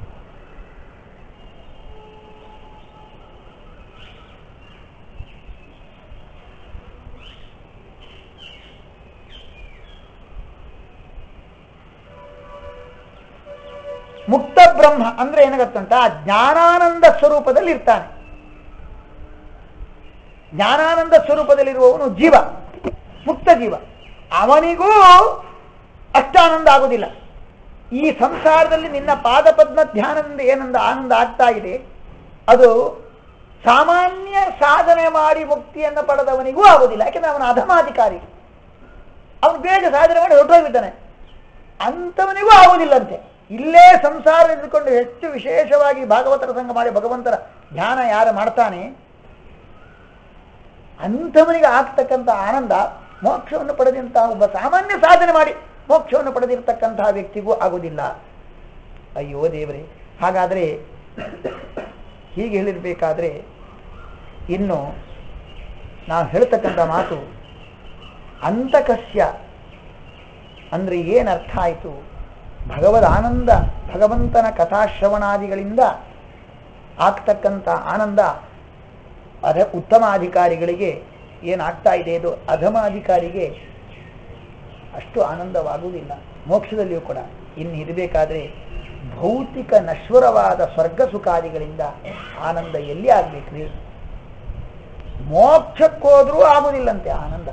ಮುಕ್ತ ಬ್ರಹ್ಮ ಅಂದ್ರೆ ಏನಾಗತ್ತಂತ ಜ್ಞಾನಾನಂದ ಸ್ವರೂಪದಲ್ಲಿ ಇರ್ತಾನೆ ಜ್ಞಾನಾನಂದ ಸ್ವರೂಪದಲ್ಲಿರುವವನು ಜೀವ ಮುಕ್ತ ಜೀವ ಅವನಿಗೂ ಅಷ್ಟಾನಂದ ಆಗುವುದಿಲ್ಲ ಈ ಸಂಸಾರದಲ್ಲಿ ನಿನ್ನ ಪಾದಪದ್ಮ ಧ್ಯಾನದಿಂದ ಏನೊಂದು ಆನಂದ ಆಗ್ತಾ ಇದೆ ಅದು ಸಾಮಾನ್ಯ ಸಾಧನೆ ಮಾಡಿ ಮುಕ್ತಿಯನ್ನು ಪಡೆದವನಿಗೂ ಆಗುವುದಿಲ್ಲ ಯಾಕೆಂದ್ರೆ ಅವನ ಅಧಮಾಧಿಕಾರಿ ಅವನು ಬೇಗ ಸಾಧನೆ ಮಾಡಿ ಹೊರಟೋಗಿದ್ದಾನೆ ಅಂಥವನಿಗೂ ಆಗುವುದಿಲ್ಲಂತೆ ಇಲ್ಲೇ ಸಂಸಾರ ಇದ್ದುಕೊಂಡು ಹೆಚ್ಚು ವಿಶೇಷವಾಗಿ ಭಾಗವತರ ಸಂಘ ಮಾಡಿ ಭಗವಂತರ ಧ್ಯಾನ ಯಾರು ಮಾಡ್ತಾನೆ ಅಂಥವನಿಗೆ ಆಗ್ತಕ್ಕಂಥ ಆನಂದ ಮೋಕ್ಷವನ್ನು ಪಡೆದಂತಹ ಒಬ್ಬ ಸಾಮಾನ್ಯ ಸಾಧನೆ ಮಾಡಿ ಮೋಕ್ಷವನ್ನು ಪಡೆದಿರ್ತಕ್ಕಂತಹ ವ್ಯಕ್ತಿಗೂ ಆಗುವುದಿಲ್ಲ ಅಯ್ಯೋ ದೇವರೇ ಹಾಗಾದರೆ ಹೀಗೆ ಹೇಳಿರ್ಬೇಕಾದ್ರೆ ಇನ್ನು ನಾವು ಹೇಳ್ತಕ್ಕಂಥ ಮಾತು ಅಂತಕಸ್ಯ ಅಂದ್ರೆ ಏನು ಅರ್ಥ ಆಯಿತು ಭಗವದ್ ಆನಂದ ಭಗವಂತನ ಕಥಾಶ್ರವಣಾದಿಗಳಿಂದ ಆಗ್ತಕ್ಕಂಥ ಆನಂದ ಅಧ ಉತ್ತಮ ಅಧಿಕಾರಿಗಳಿಗೆ ಏನಾಗ್ತಾ ಇದೆ ಇದು ಅಧಮ ಅಧಿಕಾರಿಗೆ ಅಷ್ಟು ಆನಂದವಾಗುವುದಿಲ್ಲ ಮೋಕ್ಷದಲ್ಲಿಯೂ ಕೂಡ ಇನ್ನು ಇರಬೇಕಾದ್ರೆ ಭೌತಿಕ ನಶ್ವರವಾದ ಸ್ವರ್ಗ ಸುಖಾದಿಗಳಿಂದ ಆನಂದ ಎಲ್ಲಿ ಆಗ್ಬೇಕ್ರಿ ಮೋಕ್ಷಕ್ಕೋದ್ರೂ ಆಗುವುದಿಲ್ಲಂತೆ ಆನಂದ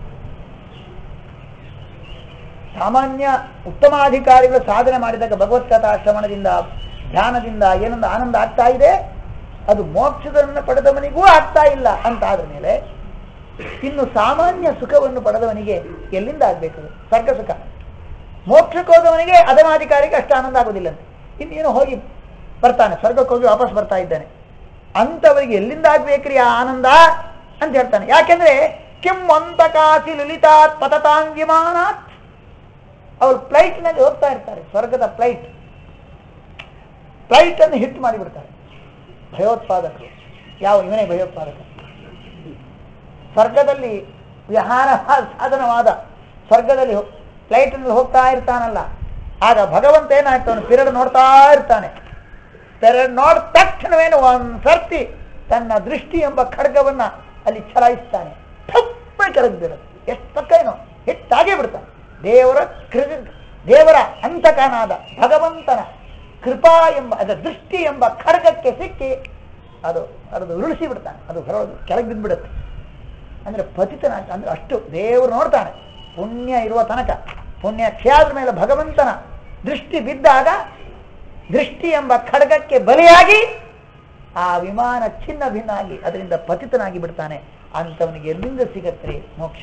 ಸಾಮಾನ್ಯ ಉತ್ತಮಾಧಿಕಾರಿಗಳು ಸಾಧನೆ ಮಾಡಿದಾಗ ಭಗವತ್ಕಥಾ ಶ್ರವಣದಿಂದ ಧ್ಯಾನದಿಂದ ಏನೊಂದು ಆನಂದ ಆಗ್ತಾ ಇದೆ ಅದು ಮೋಕ್ಷದನ್ನು ಪಡೆದವನಿಗೂ ಆಗ್ತಾ ಇಲ್ಲ ಅಂತ ಆದ ಮೇಲೆ ಇನ್ನು ಸಾಮಾನ್ಯ ಸುಖವನ್ನು ಪಡೆದವನಿಗೆ ಎಲ್ಲಿಂದ ಆಗ್ಬೇಕು ಸ್ವರ್ಗ ಸುಖ ಮೋಕ್ಷಕ್ಕೆ ಹೋದವನಿಗೆ ಅಧಮಾಧಿಕಾರಿಗೆ ಅಷ್ಟು ಆನಂದ ಆಗೋದಿಲ್ಲಂತೆ ಇನ್ನೇನು ಹೋಗಿ ಬರ್ತಾನೆ ಸ್ವರ್ಗಕ್ಕೆ ಹೋಗಿ ವಾಪಸ್ ಬರ್ತಾ ಇದ್ದಾನೆ ಅಂಥವರಿಗೆ ಎಲ್ಲಿಂದ ಆಗ್ಬೇಕ್ರಿ ಆ ಆನಂದ ಅಂತ ಹೇಳ್ತಾನೆ ಯಾಕೆಂದ್ರೆ ಕಿಂ ಅಂತ ಕಾಸಿ ಲಲಿತಾತ್ ಪತತಾಂಗಿಮಾನಾತ್ ಅವರು ಫ್ಲೈಟ್ನಲ್ಲಿ ಹೋಗ್ತಾ ಇರ್ತಾರೆ ಸ್ವರ್ಗದ ಫ್ಲೈಟ್ ಫ್ಲೈಟ್ ಅನ್ನು ಹಿಟ್ ಮಾಡಿಬಿಡ್ತಾರೆ ಭಯೋತ್ಪಾದಕರು ಯಾವ ಇವನೇ ಭಯೋತ್ಪಾದಕ ಸ್ವರ್ಗದಲ್ಲಿ ವಿಹಾರ ಸಾಧನವಾದ ಸ್ವರ್ಗದಲ್ಲಿ ಫ್ಲೈಟ್ನಲ್ಲಿ ಹೋಗ್ತಾ ಇರ್ತಾನಲ್ಲ ಆಗ ಭಗವಂತ ಏನಾಯ್ತು ಅವನು ಪಿರಡ್ ನೋಡ್ತಾ ಇರ್ತಾನೆ ಪಿರಡ್ ನೋಡಿದ ತಕ್ಷಣವೇನು ಒಂದ್ ಸರ್ತಿ ತನ್ನ ದೃಷ್ಟಿ ಎಂಬ ಖಡ್ಗವನ್ನ ಅಲ್ಲಿ ಚಲಾಯಿಸ್ತಾನೆ ತಪ್ಪ ಕೆಳಗೆ ಬೀಳುತ್ತೆ ಎಷ್ಟು ಪಕ್ಕ ಏನೋ ಹಿಟ್ಟಾಗೇ ಬಿಡ್ತಾನೆ ದೇವರ ಕೃ ದೇವರ ಅಂತಕನಾದ ಭಗವಂತನ ಕೃಪಾ ಎಂಬ ಅದರ ದೃಷ್ಟಿ ಎಂಬ ಖಡ್ಗಕ್ಕೆ ಸಿಕ್ಕಿ ಅದು ಅದು ಉರುಳಿಸಿ ಬಿಡ್ತಾನೆ ಅದು ಹೊರಗೆ ಕೆಳಗೆ ಬಿದ್ದುಬಿಡುತ್ತೆ ಅಂದ್ರೆ ಪತಿತನ ಅಂದ್ರೆ ಅಷ್ಟು ದೇವರು ನೋಡ್ತಾನೆ ಪುಣ್ಯ ಇರುವ ತನಕ ಪುಣ್ಯ ಕ್ಷಯಾದ್ರ ಮೇಲೆ ಭಗವಂತನ ದೃಷ್ಟಿ ಬಿದ್ದಾಗ ದೃಷ್ಟಿ ಎಂಬ ಖಡ್ಗಕ್ಕೆ ಬಲಿಯಾಗಿ ಆ ವಿಮಾನ ಚಿನ್ನ ಭಿನ್ನ ಆಗಿ ಅದರಿಂದ ಪತಿತನಾಗಿ ಬಿಡ್ತಾನೆ ಅಂಥವನಿಗೆ ಎಲ್ಲಿಂದ ಸಿಗತ್ತೆ ಮೋಕ್ಷ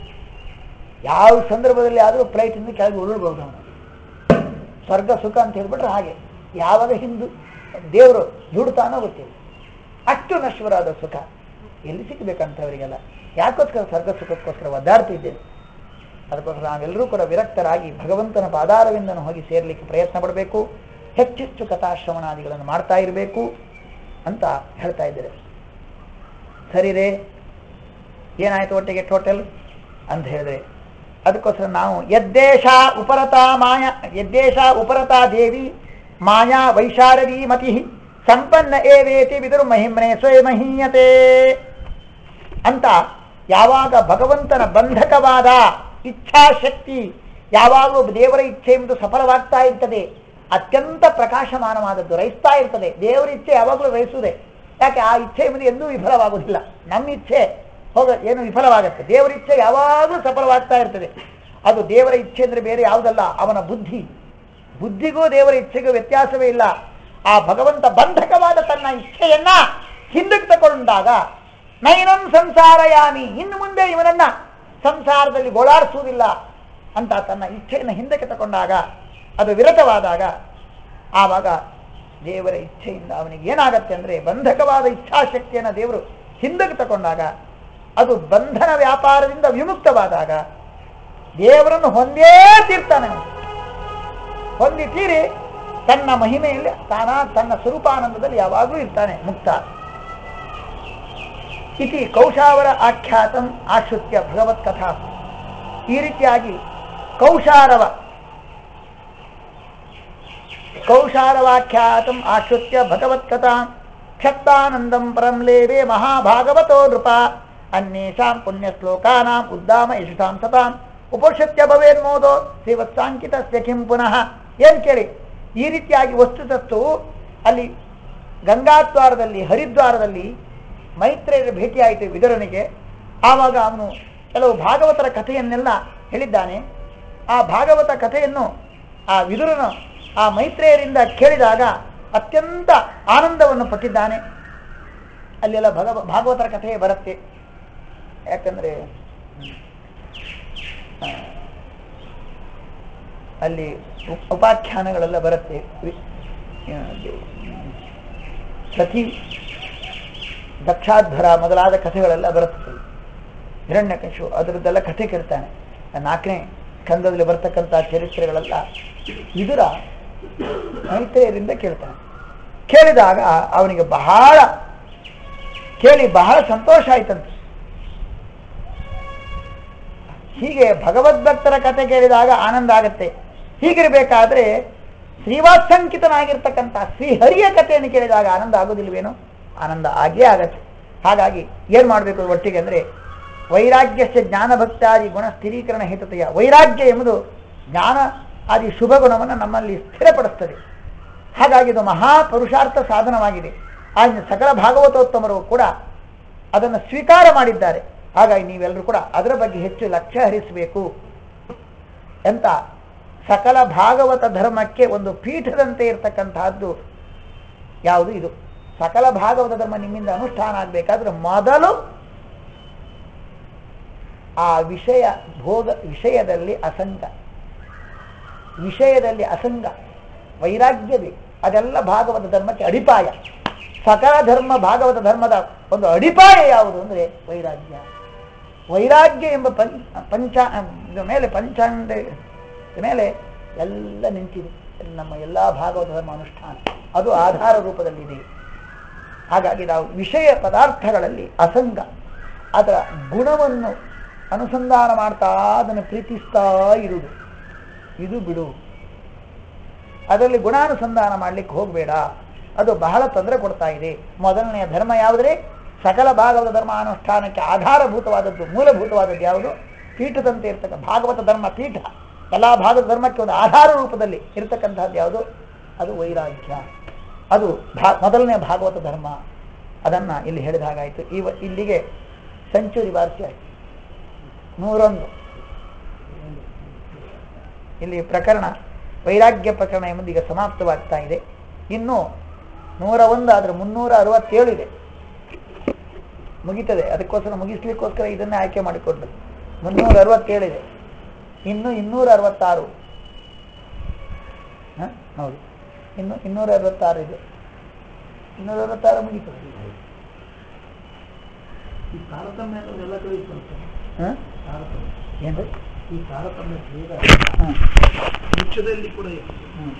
ಯಾವ ಸಂದರ್ಭದಲ್ಲಿ ಆದರೂ ಫ್ಲೈಟಿಂದ ಕೆಳಗೆ ಉರುಳ್ಬಹುದು ಅವನು ಸ್ವರ್ಗ ಸುಖ ಅಂತ ಹೇಳ್ಬಿಟ್ರೆ ಹಾಗೆ ಯಾವಾಗ ಹಿಂದೂ ದೇವರು ದುಡ್ತಾನೋ ಗೊತ್ತಿಲ್ಲ ಅಷ್ಟು ನಶ್ವರಾದ ಸುಖ ಎಲ್ಲಿ ಸಿಕ್ಕಬೇಕಂತವರಿಗೆಲ್ಲ ಯಾಕೋಸ್ಕರ ಸ್ವರ್ಗ ಸುಖಕ್ಕೋಸ್ಕರ ಒದ್ದಾಡ್ತಿದ್ದೇನೆ ಅದಕ್ಕೋಸ್ಕರ ನಾವೆಲ್ಲರೂ ಕೂಡ ವಿರಕ್ತರಾಗಿ ಭಗವಂತನ ಪಾದಾರವಿಂದನು ಹೋಗಿ ಸೇರ್ಲಿಕ್ಕೆ ಪ್ರಯತ್ನ ಪಡಬೇಕು ಹೆಚ್ಚೆಚ್ಚು ಕಥಾಶ್ರವಣಾದಿಗಳನ್ನು ಮಾಡ್ತಾ ಇರಬೇಕು ಅಂತ ಹೇಳ್ತಾ ಇದ್ದಾರೆ ಸರಿ ರೇ ಏನಾಯ್ತು ಒಟ್ಟಿಗೆ ಟೋಟಲ್ ಅಂತ ಹೇಳಿದ್ರೆ ಅದಕ್ಕೋಸ್ಕರ ನಾವು ಯದ್ದೇಶ ಉಪರತಾ ಮಾಯಾ ಯದ್ದೇಶ ಉಪರತಾ ದೇವಿ ಮಾಯಾ ವೈಶಾರದಿ ಮತಿ ಸಂಪನ್ನ ಏವೇತಿ ವಿದುರು ಮಹಿಮ್ನೆ ಸ್ವಯಮಹೀಯತೆ ಅಂತ ಯಾವಾಗ ಭಗವಂತನ ಬಂಧಕವಾದ ಇಚ್ಛಾಶಕ್ತಿ ಯಾವಾಗಲೂ ದೇವರ ಇಚ್ಛೆ ಎಂಬುದು ಸಫಲವಾಗ್ತಾ ಇರ್ತದೆ ಅತ್ಯಂತ ಪ್ರಕಾಶಮಾನವಾದದ್ದು ರೈಸ್ತಾ ಇರ್ತದೆ ದೇವರ ಇಚ್ಛೆ ಯಾವಾಗಲೂ ರೈಸುವುದೇ ಯಾಕೆ ಆ ಇಚ್ಛೆ ಎಂಬುದು ಎಂದೂ ವಿಫಲವಾಗುವುದಿಲ್ಲ ನಮ್ಮ ಇಚ್ಛೆ ಹೋಗ ಏನು ವಿಫಲವಾಗುತ್ತೆ ದೇವರ ಇಚ್ಛೆ ಯಾವಾಗಲೂ ಸಫಲವಾಗ್ತಾ ಇರ್ತದೆ ಅದು ದೇವರ ಇಚ್ಛೆ ಅಂದ್ರೆ ಬೇರೆ ಯಾವುದಲ್ಲ ಅವನ ಬುದ್ಧಿ ಬುದ್ಧಿಗೂ ದೇವರ ಇಚ್ಛೆಗೂ ವ್ಯತ್ಯಾಸವೇ ಇಲ್ಲ ಆ ಭಗವಂತ ಬಂಧಕವಾದ ತನ್ನ ಇಚ್ಛೆಯನ್ನ ಹಿಂದಕ್ಕೆ ತಗೊಂಡಾಗ ನೈನಂ ಸಂಸಾರಯಾಮಿ ಇನ್ನು ಮುಂದೆ ಇವನನ್ನ ಸಂಸಾರದಲ್ಲಿ ಗೋಳಾಡಿಸುವುದಿಲ್ಲ ಅಂತ ತನ್ನ ಇಚ್ಛೆಯನ್ನು ಹಿಂದಕ್ಕೆ ತಗೊಂಡಾಗ ಅದು ವಿರತವಾದಾಗ ಆವಾಗ ದೇವರ ಇಚ್ಛೆಯಿಂದ ಅವನಿಗೆ ಏನಾಗತ್ತೆ ಅಂದ್ರೆ ಬಂಧಕವಾದ ಇಚ್ಛಾಶಕ್ತಿಯನ್ನು ದೇವರು ಹಿಂದಕ್ಕೆ ತಗೊಂಡಾಗ ಅದು ಬಂಧನ ವ್ಯಾಪಾರದಿಂದ ವಿಮುಕ್ತವಾದಾಗ ದೇವರನ್ನು ಹೊಂದೇ ತೀರ್ತಾನೆ ಅವನು. ಹೊಂದಿ ತೀರಿ ತನ್ನ ಮಹಿಮೆಯಲ್ಲಿ ತಾನ ತನ್ನ ಸ್ವರೂಪಾನಂದದಲ್ಲಿ ಯಾವಾಗಲೂ ಇರ್ತಾನೆ ಮುಕ್ತ ಇತಿ ಕೌಶಾವರ ಆಖ್ಯಾತಂ ಆಶ್ರಿತ್ಯ ಭಗವತ್ ಕಥಾ ಈ ರೀತಿಯಾಗಿ ಕೌಶಾರವ ಕೌಶಾರವಾಖ್ಯಾತಂ ಆಶ್ರಿತ್ಯ ಭಗವತ್ ಕಥಾ ಕ್ಷತ್ತಾನಂದಂ ಪರಂ ಲೇವೆ ಮಹಾಭಾಗವತೋ ನೃಪ ಅನ್ಯೇಷಾಂ ಪುಣ್ಯಶ್ಲೋಕಾನಾಂ ಉದ್ದಾಮ ಯಶುಷಾಂ ಸತಾಂ ಉಪನಿಷತ್ಯ ಭವೇನ್ಮೋದೋ ಶ್ರೀವತ್ಸಾಂಕಿತಸ್ಯ ಕಿಂ ಪುನಃ ಏನ್ ಕೇಳಿ ಈ ರೀತಿಯಾಗಿ ವಸ್ತುತಸ್ತು ಅಲ್ಲಿ ಗಂಗಾದ್ವಾರದಲ್ಲಿ ಹರಿದ್ವಾರದಲ್ಲಿ ಮೈತ್ರೇಯರ ಭೇಟಿಯಾಯಿತು ವಿದುರನಿಗೆ ಆವಾಗ ಅವನು ಕೆಲವು ಭಾಗವತರ ಕಥೆಯನ್ನೆಲ್ಲ ಹೇಳಿದ್ದಾನೆ ಆ ಭಾಗವತ ಕಥೆಯನ್ನು ಆ ವಿದುರನು ಆ ಮೈತ್ರೇಯರಿಂದ ಕೇಳಿದಾಗ ಅತ್ಯಂತ ಆನಂದವನ್ನು ಪಟ್ಟಿದ್ದಾನೆ ಅಲ್ಲೆಲ್ಲ ಭಗವ ಭಾಗವತರ ಕಥೆಯೇ ಬರುತ್ತೆ ಯಾಕಂದ್ರೆ ಆ, ಅಲ್ಲಿ ಉಪ್- ಉಪಾಖ್ಯಾನಗಳೆಲ್ಲ ಬರುತ್ತೆ ವಿ- ಆ, ಸತಿ ದಕ್ಷಾಧ್ವರ ಮೊದಲಾದ ಕಥೆಗಳೆಲ್ಲ ಬರುತ್ತದೆ ಹಿರಣ್ಯಕಶು ಅದರದ್ದೆಲ್ಲ ಕಥೆ ಕೇಳ್ತಾನೆ ಆ ನಾಲ್ಕನೇ ಸ್ಕಂದದಲ್ಲಿ ಬರ್ತಕ್ಕಂಥ ಚರಿತ್ರೆಗಳೆಲ್ಲ ವಿದುರ ಮೈತ್ರೇಯರಿಂದ ಕೇಳ್ತಾನೆ ಕೇಳಿದಾಗ ಅವನಿಗೆ ಬಹಳ ಕೇಳಿ ಬಹಳ ಸಂತೋಷ ಆಯ್ತಂತೆ ಹೀಗೆ ಭಗವದ್ಭಕ್ತರ ಕಥೆ ಕೇಳಿದಾಗ ಆನಂದ ಆಗತ್ತೆ ಹೀಗಿರಬೇಕಾದ್ರೆ ಶ್ರೀವಾತ್ಸಂಕಿತನಾಗಿರ್ತಕ್ಕಂಥ ಶ್ರೀಹರಿಯ ಕಥೆಯನ್ನು ಕೇಳಿದಾಗ ಆನಂದ ಆಗೋದಿಲ್ವೇನೋ ಆನಂದ ಆಗೇ ಆಗತ್ತೆ ಹಾಗಾಗಿ ಏನ್ ಮಾಡಬೇಕು ಒಟ್ಟಿಗೆ ಅಂದ್ರೆ ವೈರಾಗ್ಯಸ್ಯ ಜ್ಞಾನ ಭಕ್ತಾದಿ ಗುಣ ಸ್ಥಿರೀಕರಣ ಹೇತತೆಯ ವೈರಾಗ್ಯ ಎಂಬುದು ಜ್ಞಾನ ಆದಿ ಶುಭ ಗುಣವನ್ನು ನಮ್ಮಲ್ಲಿ ಸ್ಥಿರಪಡಿಸ್ತದೆ ಹಾಗಾಗಿ ಇದು ಮಹಾಪುರುಷಾರ್ಥ ಸಾಧನವಾಗಿದೆ ಆ ಸಕಲ ಭಾಗವತೋತ್ತಮರು ಕೂಡ ಅದನ್ನು ಸ್ವೀಕಾರ ಮಾಡಿದ್ದಾರೆ ಹಾಗಾಗಿ ನೀವೆಲ್ಲರೂ ಕೂಡ ಅದರ ಬಗ್ಗೆ ಹೆಚ್ಚು ಲಕ್ಷ್ಯ ಹರಿಸಬೇಕು ಎಂತ ಸಕಲ ಭಾಗವತ ಧರ್ಮಕ್ಕೆ ಒಂದು ಪೀಠದಂತೆ ಇರತಕ್ಕಂತಹದ್ದು ಯಾವುದು ಇದು ಸಕಲ ಭಾಗವತ ಧರ್ಮ ನಿಮ್ಮಿಂದ ಅನುಷ್ಠಾನ ಆಗಬೇಕಾದ್ರೆ ಮೊದಲು ಆ ವಿಷಯ ಭೋಗ ವಿಷಯದಲ್ಲಿ ಅಸಂಗ ವಿಷಯದಲ್ಲಿ ಅಸಂಗ ವೈರಾಗ್ಯ ಬೇಕು ಅದೆಲ್ಲ ಭಾಗವತ ಧರ್ಮಕ್ಕೆ ಅಡಿಪಾಯ ಸಕಲ ಧರ್ಮ ಭಾಗವತ ಧರ್ಮದ ಒಂದು ಅಡಿಪಾಯ ಯಾವುದು ಅಂದ್ರೆ ವೈರಾಗ್ಯ ವೈರಾಗ್ಯ ಎಂಬ ಪಂಚ ಪಂಚ ಇದ್ರ ಮೇಲೆ ಪಂಚಾಂಗ ಮೇಲೆ ಎಲ್ಲ ನಿಂತಿದೆ ನಮ್ಮ ಎಲ್ಲ ಭಾಗವತ ಧರ್ಮ ಅನುಷ್ಠಾನ ಅದು ಆಧಾರ ರೂಪದಲ್ಲಿದೆ ಹಾಗಾಗಿ ನಾವು ವಿಷಯ ಪದಾರ್ಥಗಳಲ್ಲಿ ಅಸಂಗ ಅದರ ಗುಣವನ್ನು ಅನುಸಂಧಾನ ಮಾಡ್ತಾ ಅದನ್ನು ಪ್ರೀತಿಸ್ತಾ ಇರುವುದು ಇದು ಬಿಡು ಅದರಲ್ಲಿ ಗುಣಾನುಸಂಧಾನ ಮಾಡ್ಲಿಕ್ಕೆ ಹೋಗಬೇಡ ಅದು ಬಹಳ ತೊಂದರೆ ಕೊಡ್ತಾ ಇದೆ ಮೊದಲನೆಯ ಧರ್ಮ ಯಾವುದ್ರೆ ಸಕಲ ಭಾಗವತ ಧರ್ಮ ಅನುಷ್ಠಾನಕ್ಕೆ ಆಧಾರಭೂತವಾದದ್ದು ಮೂಲಭೂತವಾದದ್ದು ಯಾವುದು ಪೀಠದಂತೆ ಇರ್ತಕ್ಕ ಭಾಗವತ ಧರ್ಮ ಪೀಠ ಎಲ್ಲ ಭಾಗದ ಧರ್ಮಕ್ಕೆ ಒಂದು ಆಧಾರ ರೂಪದಲ್ಲಿ ಇರತಕ್ಕಂಥದ್ದು ಯಾವುದು ಅದು ವೈರಾಗ್ಯ ಅದು ಭಾ ಮೊದಲನೇ ಭಾಗವತ ಧರ್ಮ ಅದನ್ನ ಇಲ್ಲಿ ಹೇಳಿದ ಹಾಗಾಯಿತು ಇವ ಇಲ್ಲಿಗೆ ಸೆಂಚುರಿ ಬಾರಿಸಿ ಆಯಿತು ನೂರೊಂದು ಇಲ್ಲಿ ಪ್ರಕರಣ ವೈರಾಗ್ಯ ಪ್ರಕರಣ ಎಂಬುದು ಈಗ ಸಮಾಪ್ತವಾಗ್ತಾ ಇದೆ ಇನ್ನು ನೂರ ಒಂದು ಆದ್ರೆ ಮುನ್ನೂರ ಅರವತ್ತೇಳು ಇದೆ ಮುಗೀತದೆ ಅದಕ್ಕೋಸ್ಕರ ಮುಗಿಸ್ಲಿಕ್ಕೋಸ್ಕರ ಇದನ್ನೇ ಆಯ್ಕೆ ಮಾಡಿಕೊಂಡು ಮುನ್ನೂರ ಅರವತ್ತೇಳು ಇದೆ ಇನ್ನು ಇನ್ನೂರ ಅರವತ್ತಾರು ಹ? ಹೌದು ಇನ್ನು ಇನ್ನೂರ ಅರವತ್ತಾರು ಇದೆ ಇನ್ನೂರ ಅರವತ್ತಾರು ಮುಗೀತದೆ ಈ ತಾರತಮ್ಯ ಅನ್ನೋದೆಲ್ಲ ಕಳಿಸ್ಕೊಳ್ತಾರೆ ಹ? ತಾರತಮ್ಯ ಏನ್ರಿ ಈ ತಾರತಮ್ಯ ಭೇದ ಹ. ವೃಕ್ಷದಲ್ಲಿ ಕೂಡ ಇದೆ ಹ್ಮ್.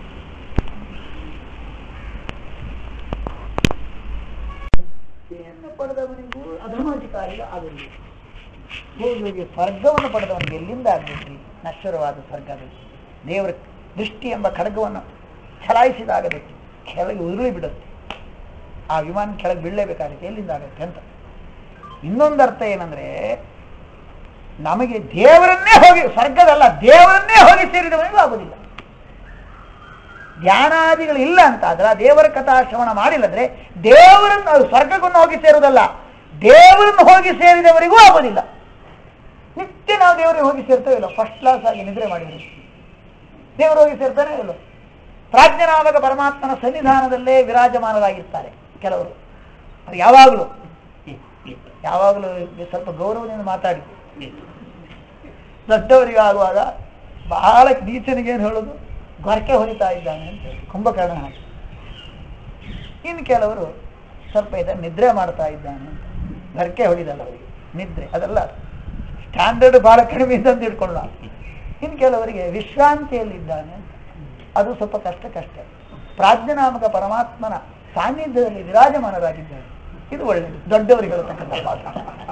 ಮುಕ್ತಿಯನ್ನು ಪಡೆದವನಿಗೂ ಅಧರ್ಮಾಧಿಕಾರಿಗ ಆಗಲಿಲ್ಲ ಹೋಗಿ ಸ್ವರ್ಗವನ್ನು ಪಡೆದವನಿಗೆ ಎಲ್ಲಿಂದ ಆಗಬೇಕು ನಶ್ವರವಾದ ಸ್ವರ್ಗದಲ್ಲಿ ದೇವರ ದೃಷ್ಟಿ ಎಂಬ ಖಡ್ಗವನ್ನು ಚಲಾಯಿಸಿದಾಗ ಅದು ಕೆಳಗೆ ಉರುಳಿ ಬಿಡುತ್ತೆ ಆ ವಿಮಾನ ಕೆಳಗೆ ಬೀಳಲೇಬೇಕಾಗುತ್ತೆ ಎಲ್ಲಿಂದ ಆಗುತ್ತೆ ಅಂತ ಇನ್ನೊಂದು ಅರ್ಥ ಏನಂದ್ರೆ ನಮಗೆ ದೇವರನ್ನೇ ಹೋಗಿ ಸ್ವರ್ಗದಲ್ಲ ದೇವರನ್ನೇ ಹೋಗಿ ಸೇರಿದವನಿಗೂ ಆಗುದಿಲ್ಲ ಧ್ಯಾನಾದಿಗಳು ಇಲ್ಲ ಅಂತ ಆದ್ರೆ ಆ ದೇವರ ಕಥಾ ಶ್ರವಣ ಮಾಡಿಲ್ಲದ್ರೆ ದೇವರನ್ನು ಅದು ಸ್ವರ್ಗವನ್ನು ಹೋಗಿ ಸೇರುವುದಲ್ಲ ದೇವರನ್ನು ಹೋಗಿ ಸೇರಿದವರಿಗೂ ಆಗೋದಿಲ್ಲ ನಿತ್ಯ ನಾವು ದೇವರಿಗೆ ಹೋಗಿ ಸೇರ್ತೇವೆ ಇಲ್ಲ ಫಸ್ಟ್ ಕ್ಲಾಸ್ ಆಗಿ ನಿದ್ರೆ ಮಾಡಿದ್ರಿ ದೇವರು ಹೋಗಿ ಸೇರ್ತಾನೆ ಇಲ್ಲ ಪ್ರಾಜ್ಞನಾದಾಗ ಪರಮಾತ್ಮನ ಸನ್ನಿಧಾನದಲ್ಲೇ ವಿರಾಜಮಾನರಾಗಿರ್ತಾರೆ ಕೆಲವರು ಅದು ಯಾವಾಗಲೂ ಯಾವಾಗಲೂ ಸ್ವಲ್ಪ ಗೌರವದಿಂದ ಮಾತಾಡಿ ದೊಡ್ಡವರಿಗೆ ಆಗುವಾಗ ಬಹಳ ನೀಚನಿಗೆ ಏನು ಹೇಳೋದು ಗೊರಕೆ ಹೊರಿತಾ ಇದ್ದಾನೆ ಅಂತ ಹೇಳಿ ಕುಂಭಕರ್ಣ ಹಾಗೆ ಇನ್ನು ಕೆಲವರು ಸ್ವಲ್ಪ ಇದ ನಿದ್ರೆ ಮಾಡ್ತಾ ಇದ್ದಾನೆ ಅಂತ ಗರ್ಕೆ ಹೊಡಿದಲ್ಲ ಅವರಿಗೆ ನಿದ್ರೆ ಅದೆಲ್ಲ ಸ್ಟ್ಯಾಂಡರ್ಡ್ ಬಹಳ ಕಡಿಮೆ ಇದೆ ಅಂತ ಇಟ್ಕೊಳ್ಳ ಇನ್ನು ಕೆಲವರಿಗೆ ವಿಶ್ರಾಂತಿಯಲ್ಲಿದ್ದಾನೆ ಅಂತ ಅದು ಸ್ವಲ್ಪ ಕಷ್ಟ ಕಷ್ಟ ಪ್ರಾಜ್ಞನಾಮಕ ಪರಮಾತ್ಮನ ಸಾನ್ನಿಧ್ಯದಲ್ಲಿ ವಿರಾಜಮಾನರಾಗಿದ್ದಾರೆ ಇದು ಒಳ್ಳೆಯದು ದೊಡ್ಡವರಿಗೆ ಹೇಳತಕ್ಕಂಥ ಮಾತು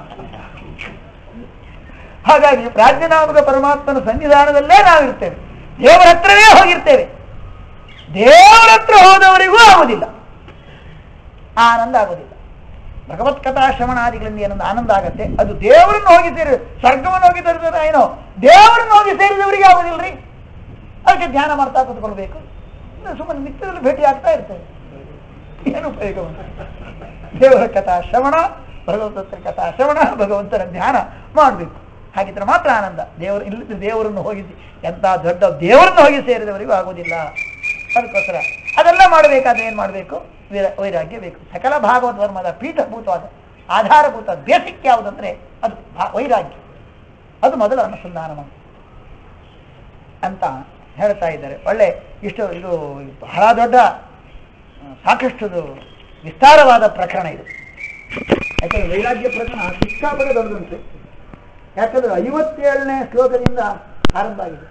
ಹಾಗಾಗಿ ಪ್ರಾಜ್ಞನಾಮಕ ಪರಮಾತ್ಮನ ಸನ್ನಿಧಾನದಲ್ಲೇ ನಾವಿರ್ತೇವೆ ದೇವರ ಹತ್ರವೇ ಹೋಗಿರ್ತೇವೆ ದೇವರ ಹತ್ರ ಹೋದವರಿಗೂ ಆಗುವುದಿಲ್ಲ ಆ ಆನಂದ ಆಗುವುದಿಲ್ಲ ಭಗವತ್ ಕಥಾ ಶ್ರವಣಾದಿಗಳಿಂದ ಏನೊಂದು ಆನಂದ ಆಗತ್ತೆ ಅದು ದೇವರನ್ನು ಹೋಗಿ ಸೇರಿ ಸ್ವರ್ಗವನ್ನು ಹೋಗಿ ಸೇರಿದ್ರೆ ಏನೋ ದೇವರನ್ನು ಹೋಗಿ ಸೇರಿದವರಿಗೆ ಆಗುದಿಲ್ರಿ ಅದಕ್ಕೆ ಧ್ಯಾನ ಮಾಡ್ತಾ ಕೂತ್ಕೊಳ್ಬೇಕು ಸುಮ್ಮನೆ ನಿತ್ಯದಲ್ಲಿ ಭೇಟಿ ಆಗ್ತಾ ಇರ್ತೇವೆ ಏನು ಉಪಯೋಗ ಉಂಟು? ದೇವರ ಕಥಾ ಶ್ರವಣ ಭಗವಂತರ ಕಥಾ ಶ್ರವಣ ಭಗವಂತನ ಧ್ಯಾನ ಮಾಡಬೇಕು ಹಾಗಿದ್ರೆ ಮಾತ್ರ ಆನಂದ ದೇವರು ಇಲ್ಲದ ದೇವರನ್ನು ಹೋಗಿಸಿ ಎಂತ ದೊಡ್ಡ ದೇವರನ್ನು ಹೋಗಿ ಸೇರಿದವರಿಗೂ ಆಗುವುದಿಲ್ಲ ಅದಕ್ಕೋಸ್ಕರ ಅದೆಲ್ಲ ಮಾಡಬೇಕಾದ್ರೆ ಏನು ಮಾಡಬೇಕು ವೀರ- ವೈರಾಗ್ಯ ಬೇಕು ಸಕಲ ಭಾಗವತ ಧರ್ಮದ ಪೀಠಭೂತವಾದ ಆಧಾರಭೂತ ಬೇಸಿಕ್ ಯಾವುದಂದ್ರೆ ಅದು ಭಾ- ವೈರಾಗ್ಯ ಅದು ಮೊದಲು ಅನುಸಂಧಾನ ಮಾಡಿ ಅಂತ ಹೇಳ್ತಾ ಇದ್ದಾರೆ ಒಳ್ಳೆ ಇಷ್ಟು ಇದು ಬಹಳ ದೊಡ್ಡ ಆ, ಸಾಕಷ್ಟು ವಿಸ್ತಾರವಾದ ಪ್ರಕರಣ ಇದು ಯಾಕಂದ್ರೆ ವೈರಾಗ್ಯ ಪ್ರಕರಣ ಸಿಕ್ಕಾಪಟ್ಟೆ ದೊಡ್ಡದುಂಟು ಯಾಕಂದ್ರೆ ಐವತ್ತೇಳನೇ ಶ್ಲೋಕದಿಂದ ಆರಂಭ ಆಗಿದೆ